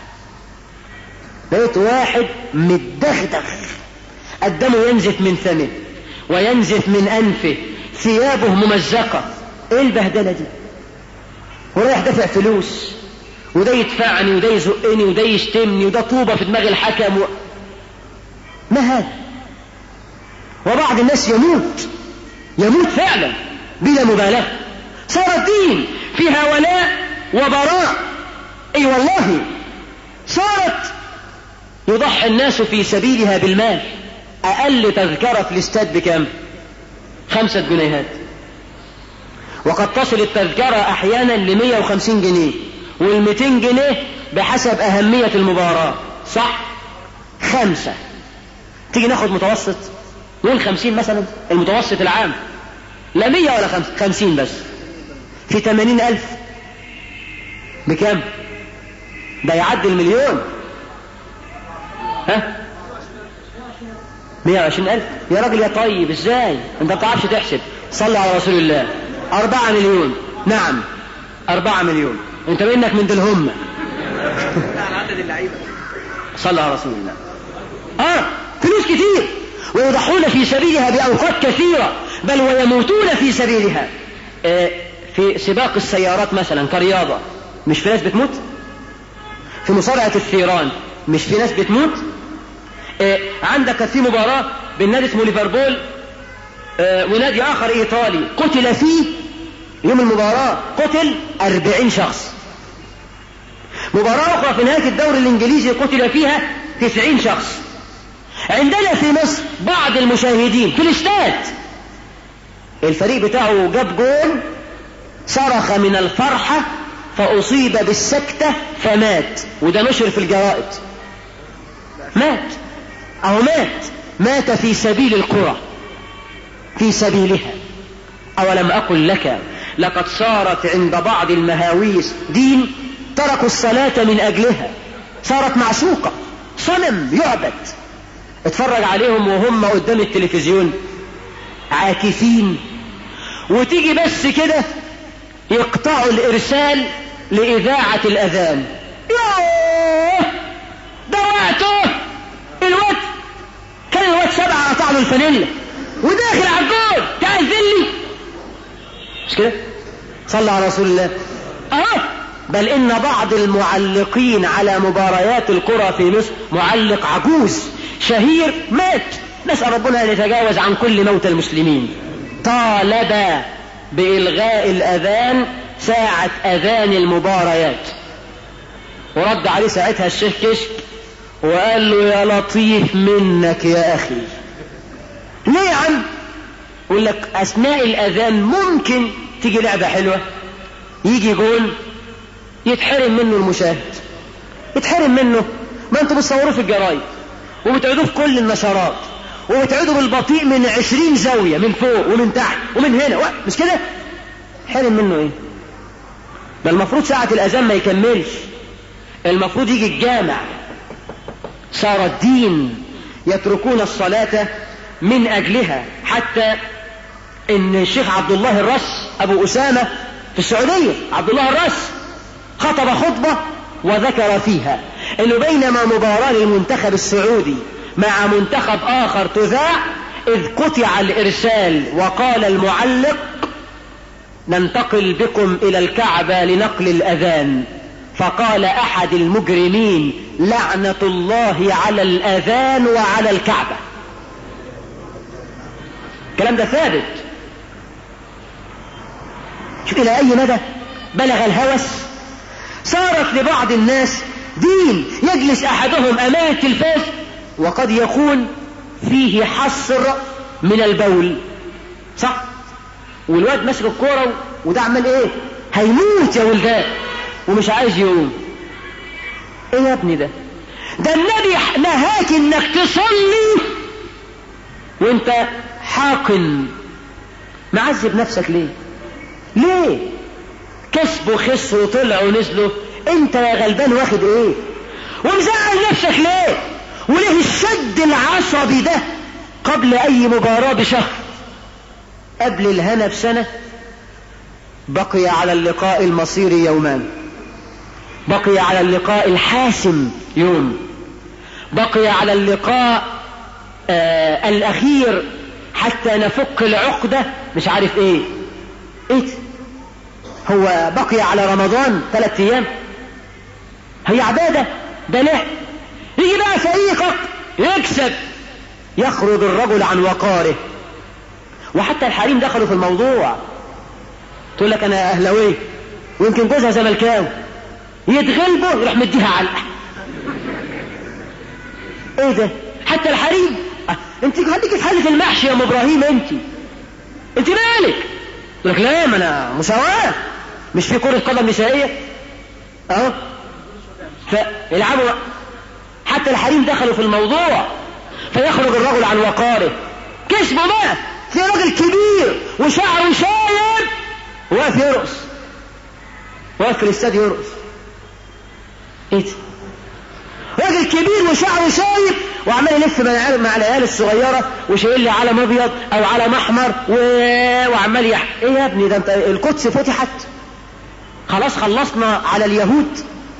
لقيت واحد متدغدغ الدم ينزف من فمه وينزف من انفه ثيابه ممزقه ايه البهدله دي ورايح دافع فلوس وده يدفعني وده يزقني وده يشتمني وده طوبه في دماغ الحكم و... ما هذا وبعض الناس يموت يموت فعلا بلا مبالغه صار الدين فيها ولاء وبراء اي والله صارت يضحي الناس في سبيلها بالمال اقل تذكره في الاستاد بكام خمسة جنيهات وقد تصل التذكرة احيانا ل 150 جنيه وال 200 جنيه بحسب اهمية المباراة صح خمسة تيجي ناخد متوسط نقول 50 مثلا المتوسط العام لا 100 ولا 50 بس في 80 ألف بكام ده يعدي المليون ها 120 ألف يا راجل يا طيب ازاي انت ما بتعرفش تحسب صلى على رسول الله أربعة مليون نعم أربعة مليون انت منك من دلهم عدد اللعيبة صلى على رسول الله اه فلوس كتير ويضحون في سبيلها بأوقات كثيرة بل ويموتون في سبيلها آه في سباق السيارات مثلا كرياضة مش في ناس بتموت في مصارعة الثيران مش في ناس بتموت آه عندك في مباراة بين نادي اسمه ليفربول آه ونادي آخر إيطالي قتل فيه يوم المباراة قتل أربعين شخص مباراة أخرى في نهاية الدوري الإنجليزي قتل فيها تسعين شخص عندنا في مصر بعض المشاهدين في الاستاد الفريق بتاعه جاب جول صرخ من الفرحة فأصيب بالسكتة فمات وده نشر في الجرائد مات أو مات مات في سبيل القرى في سبيلها أولم أقل لك لقد صارت عند بعض المهاويس دين تركوا الصلاة من أجلها صارت معشوقة صنم يعبد اتفرج عليهم وهم قدام التلفزيون عاكفين وتيجي بس كده يقطعوا الإرسال لإذاعة الأذان يوه ده وقته الوقت كان الوقت سبعة قطع له الفانيلا وداخل على الجول تعال لي مش كده صلى على رسول الله اه بل ان بعض المعلقين على مباريات الكرة في مصر معلق عجوز شهير مات نسأل ربنا ان يتجاوز عن كل موت المسلمين طالب بإلغاء الأذان ساعة أذان المباريات ورد عليه ساعتها الشيخ كشك وقال له يا لطيف منك يا أخي ليه يا عم يقول لك أثناء الأذان ممكن تيجي لعبة حلوة يجي جول يتحرم منه المشاهد يتحرم منه ما انتوا بتصوروه في الجرايد وبتعيدوه في كل النشرات وبتعيدوا بالبطيء من عشرين زاوية من فوق ومن تحت ومن هنا مش كده حرم منه ايه ده المفروض ساعة الأذان ما يكملش المفروض يجي الجامع صار الدين يتركون الصلاة من أجلها حتى إن الشيخ عبد الله الرس أبو أسامة في السعودية عبد الله الرس خطب خطبة وذكر فيها إنه بينما مباراة للمنتخب السعودي مع منتخب آخر تذاع إذ قطع الإرسال وقال المعلق ننتقل بكم إلى الكعبة لنقل الأذان فقال أحد المجرمين لعنة الله على الأذان وعلى الكعبة الكلام ده ثابت شوف إلى أي مدى بلغ الهوس صارت لبعض الناس دين يجلس أحدهم أمام التلفاز وقد يكون فيه حصر من البول صح والواد ماسك الكوره وده عمال ايه هيموت يا ولدان ومش عايز يقوم ايه يا ابني ده ده النبي نهاك انك تصلي وانت حاقن معذب نفسك ليه ليه كسبوا خسروا طلعوا نزلوا انت يا غلبان واخد ايه ومزعل نفسك ليه وليه الشد العصبي ده قبل اي مباراة بشهر قبل الهنا بسنة بقي على اللقاء المصيري يومان بقي على اللقاء الحاسم يوم بقي على اللقاء آه الاخير حتى نفك العقدة مش عارف ايه ايه هو بقي على رمضان ثلاثة ايام هي عبادة ده لعب يجي بقى فريقك يكسب يخرج الرجل عن وقاره وحتى الحريم دخلوا في الموضوع تقول لك انا اهلاوي ويمكن جوزها زملكاوي يتغلبوا يروح مديها علقه ايه ده حتى الحريم أه. انت خليكي في حاله المحشي يا ام ابراهيم انت انت مالك تقول لك لا ما انا مساواه مش في كره قدم نسائيه اهو فيلعبوا حتى الحريم دخلوا في الموضوع فيخرج الرجل عن وقاره كسبه بقى في راجل كبير وشعره شايب واقف يرقص واقف في الاستاد يرقص ايه ده راجل كبير وشعره شايب وعمال يلف مع العيال الصغيره وشايل لي علم ابيض او علم احمر و... وعمال يح ايه يا ابني ده انت القدس فتحت خلاص خلصنا على اليهود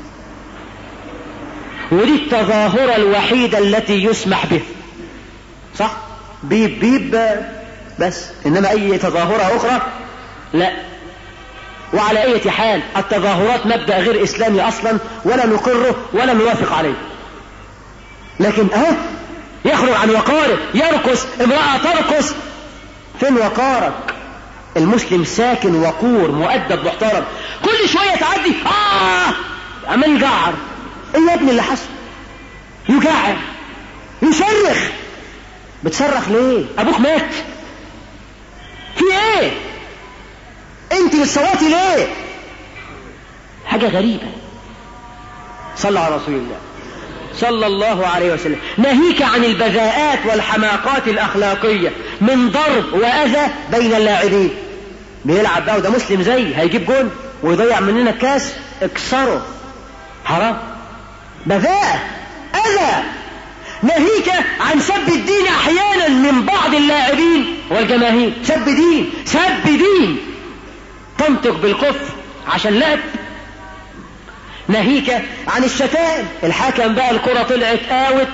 ودي التظاهرة الوحيدة التي يسمح بها صح بيب بيب بس انما اي تظاهرة اخرى لا وعلى اي حال التظاهرات مبدأ غير اسلامي اصلا ولا نقره ولا نوافق عليه لكن اه يخرج عن وقاره يرقص امرأة ترقص فين وقارك المسلم ساكن وقور مؤدب محترم كل شوية تعدي اه عمال يجعر ايه يا ابني اللي حصل يجعر يصرخ بتصرخ ليه ابوك مات في ايه انت بتصوتي ليه حاجة غريبة صلى على رسول الله صلى الله عليه وسلم ناهيك عن البذاءات والحماقات الأخلاقية من ضرب وأذى بين اللاعبين بيلعب بقى وده مسلم زي هيجيب جون ويضيع مننا الكاس اكسره حرام بذاء أذى ناهيك عن سب الدين أحيانا من بعض اللاعبين والجماهير سب دين سب دين تنطق بالكفر عشان لعب ناهيك عن الشتائم الحكم بقى الكرة طلعت اوت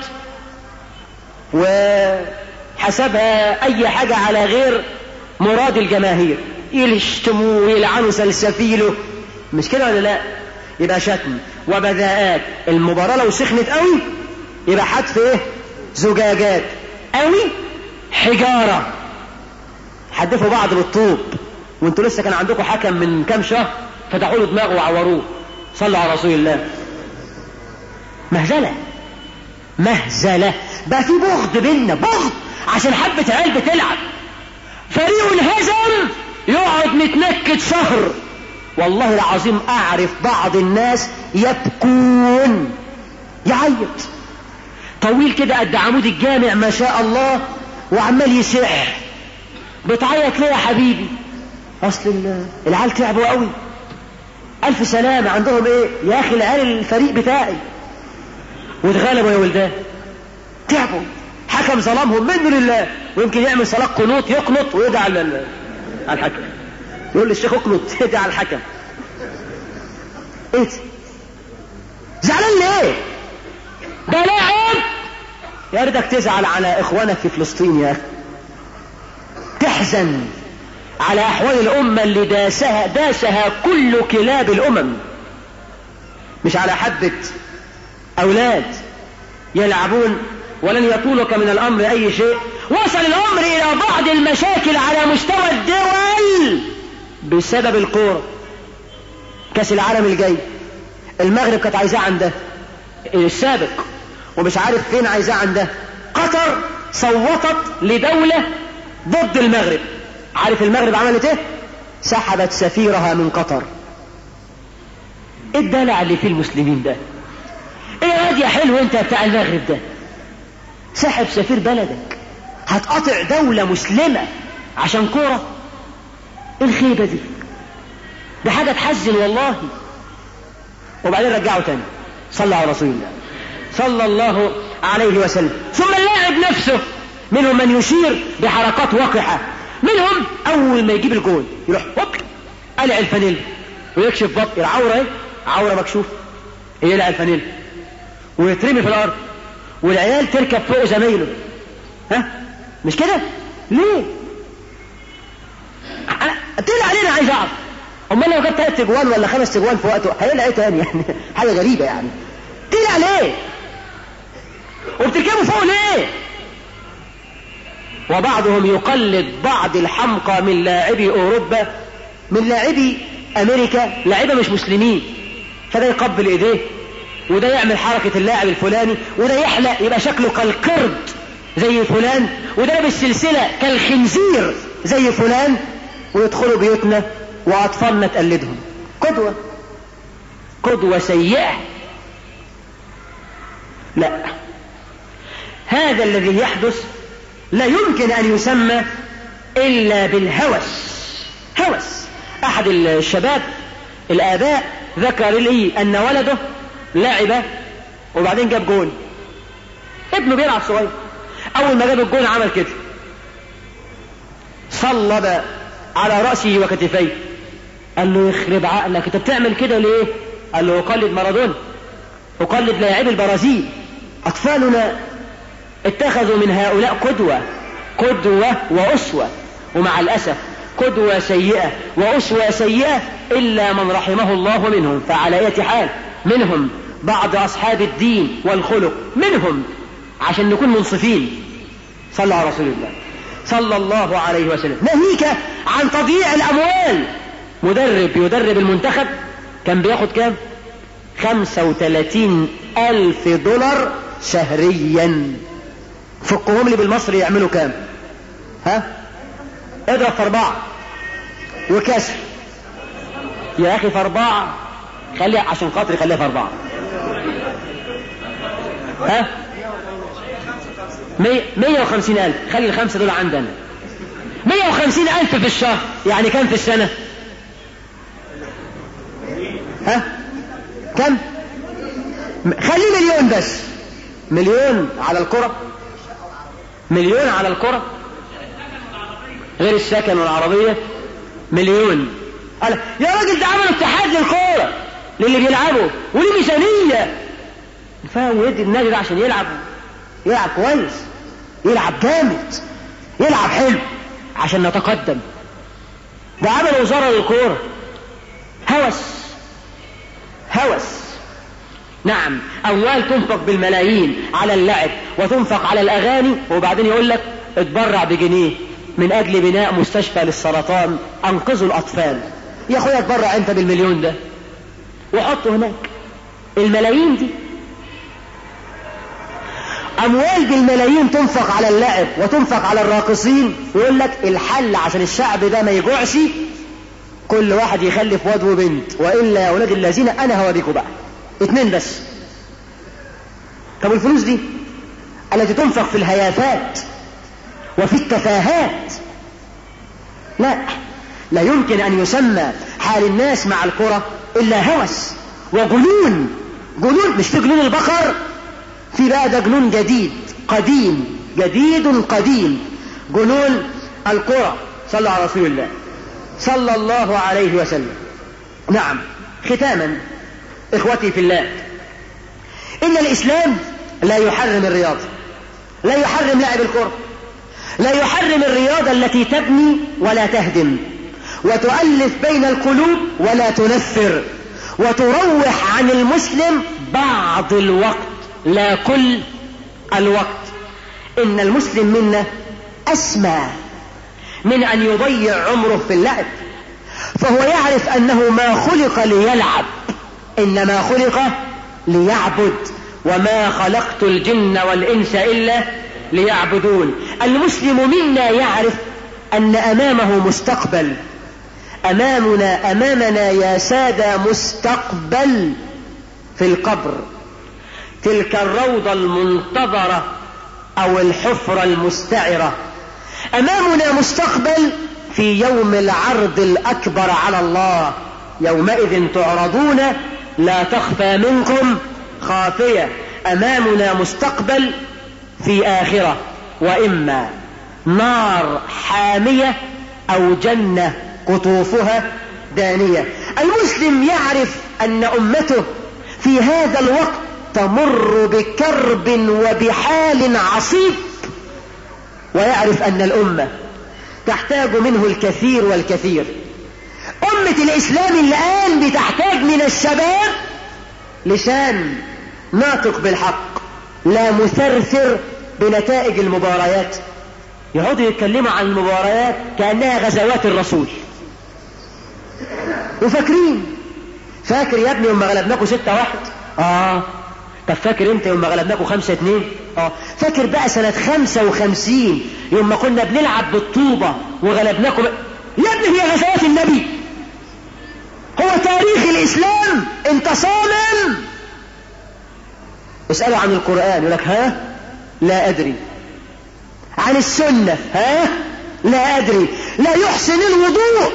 وحسبها اي حاجة على غير مراد الجماهير يشتموه ويلعنوا سلسفيله مش كده ولا لا يبقى شتم وبذاءات المباراة لو سخنت قوي يبقى حتف ايه زجاجات قوي حجارة حدفوا بعض بالطوب وانتوا لسه كان عندكم حكم من كام شهر فتحوا له دماغه وعوروه صلوا على رسول الله مهزلة مهزلة بقى في بغض بينا بغض عشان حبة عيال بتلعب فريق انهزم يقعد متنكد شهر والله العظيم اعرف بعض الناس يبكون يعيط طويل كده قد عمود الجامع ما شاء الله وعمال يسح بتعيط ليه يا حبيبي اصل العيال تعبوا قوي الف سلامة عندهم ايه يا اخي العيال الفريق بتاعي واتغلبوا يا ولدان تعبوا حكم ظلمهم منه لله ويمكن يعمل صلاة قنوط يقنط ويدعى على الحكم يقول للشيخ اقنط يدعى على الحكم ايه ده؟ زعلان ليه ده لاعب يا ريتك تزعل على اخوانك في فلسطين يا اخي تحزن على احوال الامه اللي داسها داسها كل كلاب الامم مش على حبه اولاد يلعبون ولن يطولك من الامر اي شيء وصل الامر الى بعض المشاكل على مستوى الدول بسبب الكوره كاس العالم الجاي المغرب كانت عايزاه عندها السابق ومش عارف فين عايزاه عندها قطر صوتت لدولة ضد المغرب عارف المغرب عملت ايه سحبت سفيرها من قطر ايه الدلع اللي فيه المسلمين ده ايه واد يا حلو انت بتاع المغرب ده سحب سفير بلدك هتقطع دولة مسلمة عشان كورة ايه الخيبة دي دي حاجة تحزن والله وبعدين رجعوا تاني صلى على رسول الله صلى الله عليه وسلم ثم اللاعب نفسه منهم من يشير بحركات وقحة منهم أول ما يجيب الجول يروح هوب قلع الفانيل ويكشف بطن العورة ايه عورة مكشوف يقلع الفانيل ويترمي في الأرض والعيال تركب فوق زمايله ها مش كده ليه أنا طلع علينا عايز اعرف امال لو جاب ثلاث تجوان ولا خمس تجوان في وقته هيقلع ايه تاني يعني حاجه غريبه يعني طلع ليه وبتركبوا فوق ليه وبعضهم يقلد بعض الحمقى من لاعبي اوروبا من لاعبي امريكا لاعيبه مش مسلمين فده يقبل ايديه وده يعمل حركة اللاعب الفلاني وده يحلق يبقى شكله كالقرد زي فلان وده لابس سلسلة كالخنزير زي فلان ويدخلوا بيوتنا وأطفالنا تقلدهم قدوة قدوة سيئة لا هذا الذي يحدث لا يمكن أن يسمى إلا بالهوس هوس أحد الشباب الآباء ذكر لي أن ولده لعب وبعدين جاب جون ابنه بيلعب صغير أول ما جاب الجون عمل كده صلب على رأسه وكتفيه قال له يخرب عقلك انت بتعمل كده ليه قال له أقلد مارادونا أقلد لاعبي البرازيل أطفالنا اتخذوا من هؤلاء قدوة قدوة وأسوة ومع الأسف قدوة سيئة وأسوة سيئة إلا من رحمه الله منهم فعلى أية حال منهم بعض أصحاب الدين والخلق منهم عشان نكون منصفين صلى على رسول الله صلى الله عليه وسلم ناهيك عن تضييع الأموال مدرب يدرب المنتخب كان بياخد كام خمسة وثلاثين ألف دولار شهريا فقهم لي بالمصري يعملوا كام ها اضرب في أربعة وكسر يا أخي في أربعة خليها عشان خاطري خليها في أربعة ها مية وخمسين ألف خلي الخمسة دول عندنا مية وخمسين ألف في الشهر يعني كم في السنة ها كم خليه مليون بس مليون على الكرة مليون على الكرة غير السكن والعربية مليون قال يا راجل ده عملوا اتحاد للكورة للي بيلعبوا وليه ميزانية فاهم ويدي النادي ده عشان يلعب يلعب كويس يلعب جامد يلعب حلو عشان نتقدم ده عمل وزارة للكورة هوس هوس نعم أموال تنفق بالملايين على اللعب وتنفق على الأغاني وبعدين يقول لك اتبرع بجنيه من أجل بناء مستشفى للسرطان أنقذوا الأطفال يا أخويا اتبرع أنت بالمليون ده وحطه هناك الملايين دي أموال بالملايين تنفق على اللعب وتنفق على الراقصين ويقول لك الحل عشان الشعب ده ما يجوعش كل واحد يخلف واد وبنت وإلا يا أولاد الذين أنا هوريكم بقى اتنين بس طب الفلوس دي التي تنفق في الهيافات وفي التفاهات لا لا يمكن أن يسمى حال الناس مع الكرة إلا هوس وجنون جنون مش في جنون البقر في بقى ده جنون جديد قديم جديد قديم جنون الكرة صلى على رسول الله صلى الله عليه وسلم نعم ختاما اخوتي في الله ان الاسلام لا يحرم الرياضة لا يحرم لعب الكرة لا يحرم الرياضة التي تبني ولا تهدم وتؤلف بين القلوب ولا تنفر وتروح عن المسلم بعض الوقت لا كل الوقت ان المسلم منا اسمى من ان يضيع عمره في اللعب فهو يعرف انه ما خلق ليلعب انما خلق ليعبد وما خلقت الجن والانس الا ليعبدون المسلم منا يعرف ان امامه مستقبل امامنا امامنا يا ساده مستقبل في القبر تلك الروضه المنتظره او الحفره المستعره امامنا مستقبل في يوم العرض الاكبر على الله يومئذ تعرضون لا تخفى منكم خافيه امامنا مستقبل في اخره واما نار حاميه او جنه قطوفها دانيه المسلم يعرف ان امته في هذا الوقت تمر بكرب وبحال عصيب ويعرف ان الامه تحتاج منه الكثير والكثير امه الاسلام الان بتحتاج من الشباب لسان ناطق بالحق لا مثرثر بنتائج المباريات يقعدوا يتكلموا عن المباريات كانها غزوات الرسول وفاكرين فاكر يا ابني يوم ما غلبناكم ستة واحد اه طب فاكر انت يوم ما غلبناكم خمسة اتنين اه فاكر بقى سنة خمسة وخمسين يوم ما كنا بنلعب بالطوبة وغلبناكم يا ابني هي غزوات النبي هو تاريخ الاسلام انت صامم اسأله عن القرآن يقول لك ها لا ادري عن السنة ها لا ادري لا يحسن الوضوء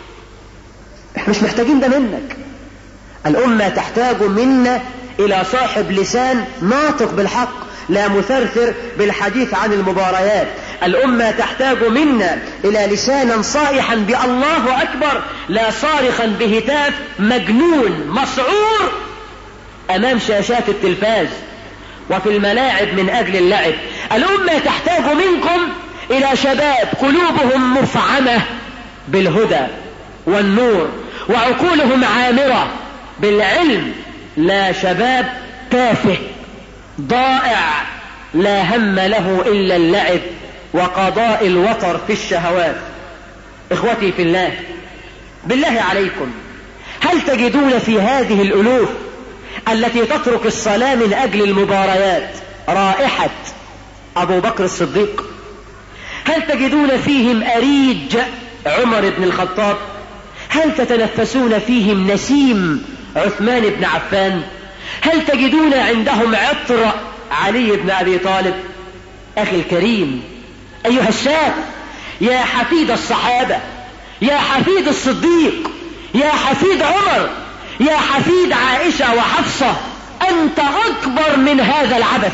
احنا مش محتاجين ده منك الامة تحتاج منا الى صاحب لسان ناطق بالحق لا مثرثر بالحديث عن المباريات الامة تحتاج منا الى لسانا صائحا بالله اكبر لا صارخا بهتاف مجنون مسعور امام شاشات التلفاز وفي الملاعب من اجل اللعب الامة تحتاج منكم الى شباب قلوبهم مفعمة بالهدى والنور وعقولهم عامرة بالعلم لا شباب تافه ضائع لا هم له الا اللعب وقضاء الوطر في الشهوات اخوتي في الله بالله عليكم هل تجدون في هذه الالوف التي تترك الصلاة من اجل المباريات رائحة ابو بكر الصديق هل تجدون فيهم اريج عمر بن الخطاب هل تتنفسون فيهم نسيم عثمان بن عفان هل تجدون عندهم عطر علي بن ابي طالب اخي الكريم ايها الشاب يا حفيد الصحابة يا حفيد الصديق يا حفيد عمر يا حفيد عائشة وحفصة انت اكبر من هذا العبث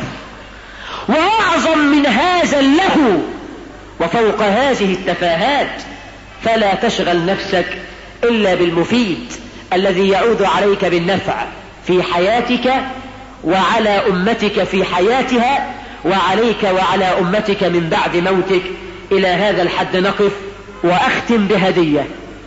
واعظم من هذا اللهو وفوق هذه التفاهات فلا تشغل نفسك الا بالمفيد الذي يعود عليك بالنفع في حياتك وعلى امتك في حياتها وعليك وعلى امتك من بعد موتك الى هذا الحد نقف واختم بهديه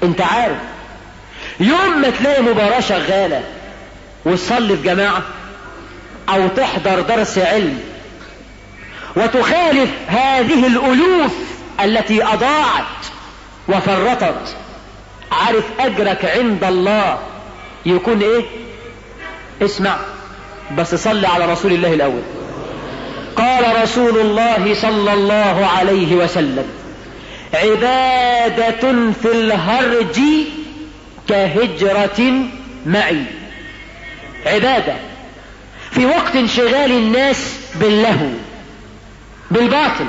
انت عارف يوم ما تلاقي مباراة شغالة وتصلي في جماعة او تحضر درس علم وتخالف هذه الالوف التي اضاعت وفرطت عارف اجرك عند الله يكون ايه اسمع بس صل على رسول الله الاول قال رسول الله صلى الله عليه وسلم عبادة في الهرج كهجرة معي عبادة في وقت انشغال الناس باللهو بالباطل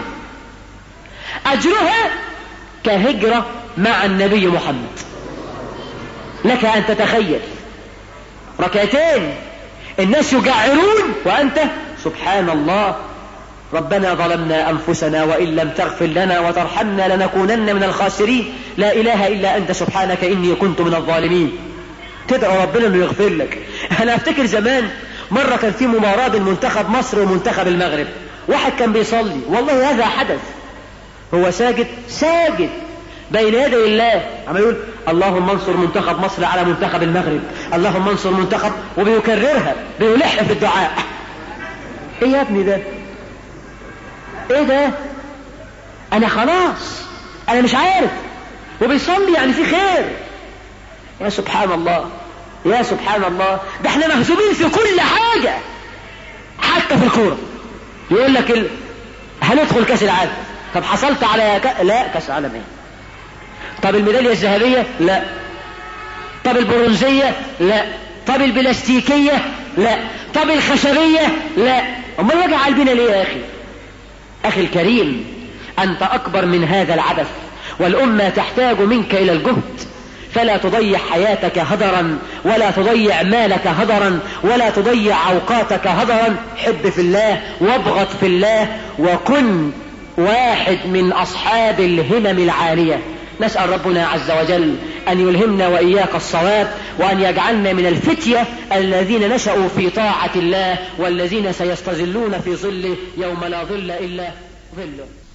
أجرها كهجرة مع النبي محمد لك أن تتخيل ركعتين الناس يجعرون وأنت سبحان الله ربنا ظلمنا أنفسنا وإن لم تغفر لنا وترحمنا لنكونن من الخاسرين لا إله إلا أنت سبحانك إني كنت من الظالمين تدعو ربنا أنه يغفر لك أنا أفتكر زمان مرة كان في مباراة بين منتخب مصر ومنتخب المغرب واحد كان بيصلي والله هذا حدث هو ساجد ساجد بين يدي الله عم يقول اللهم انصر منتخب مصر على منتخب المغرب اللهم انصر منتخب وبيكررها بيلح في الدعاء ايه يا ابني ده ايه ده انا خلاص انا مش عارف وبيصلي يعني في خير يا سبحان الله يا سبحان الله ده احنا مهزومين في كل حاجة حتى في الكورة يقول لك ال... هندخل كاس العالم طب حصلت على ك... لا كاس العالم ايه طب الميدالية الذهبية لا طب البرونزية لا طب البلاستيكية لا طب الخشبية لا امال وجع قلبنا ليه يا اخي اخي الكريم انت اكبر من هذا العبث والامة تحتاج منك الى الجهد فلا تضيع حياتك هدرا ولا تضيع مالك هدرا ولا تضيع اوقاتك هدرا حب في الله وابغض في الله وكن واحد من اصحاب الهمم العاليه نسأل ربنا عز وجل أن يلهمنا وإياك الصواب وأن يجعلنا من الفتية الذين نشأوا في طاعة الله والذين سيستظلون في ظله يوم لا ظل إلا ظله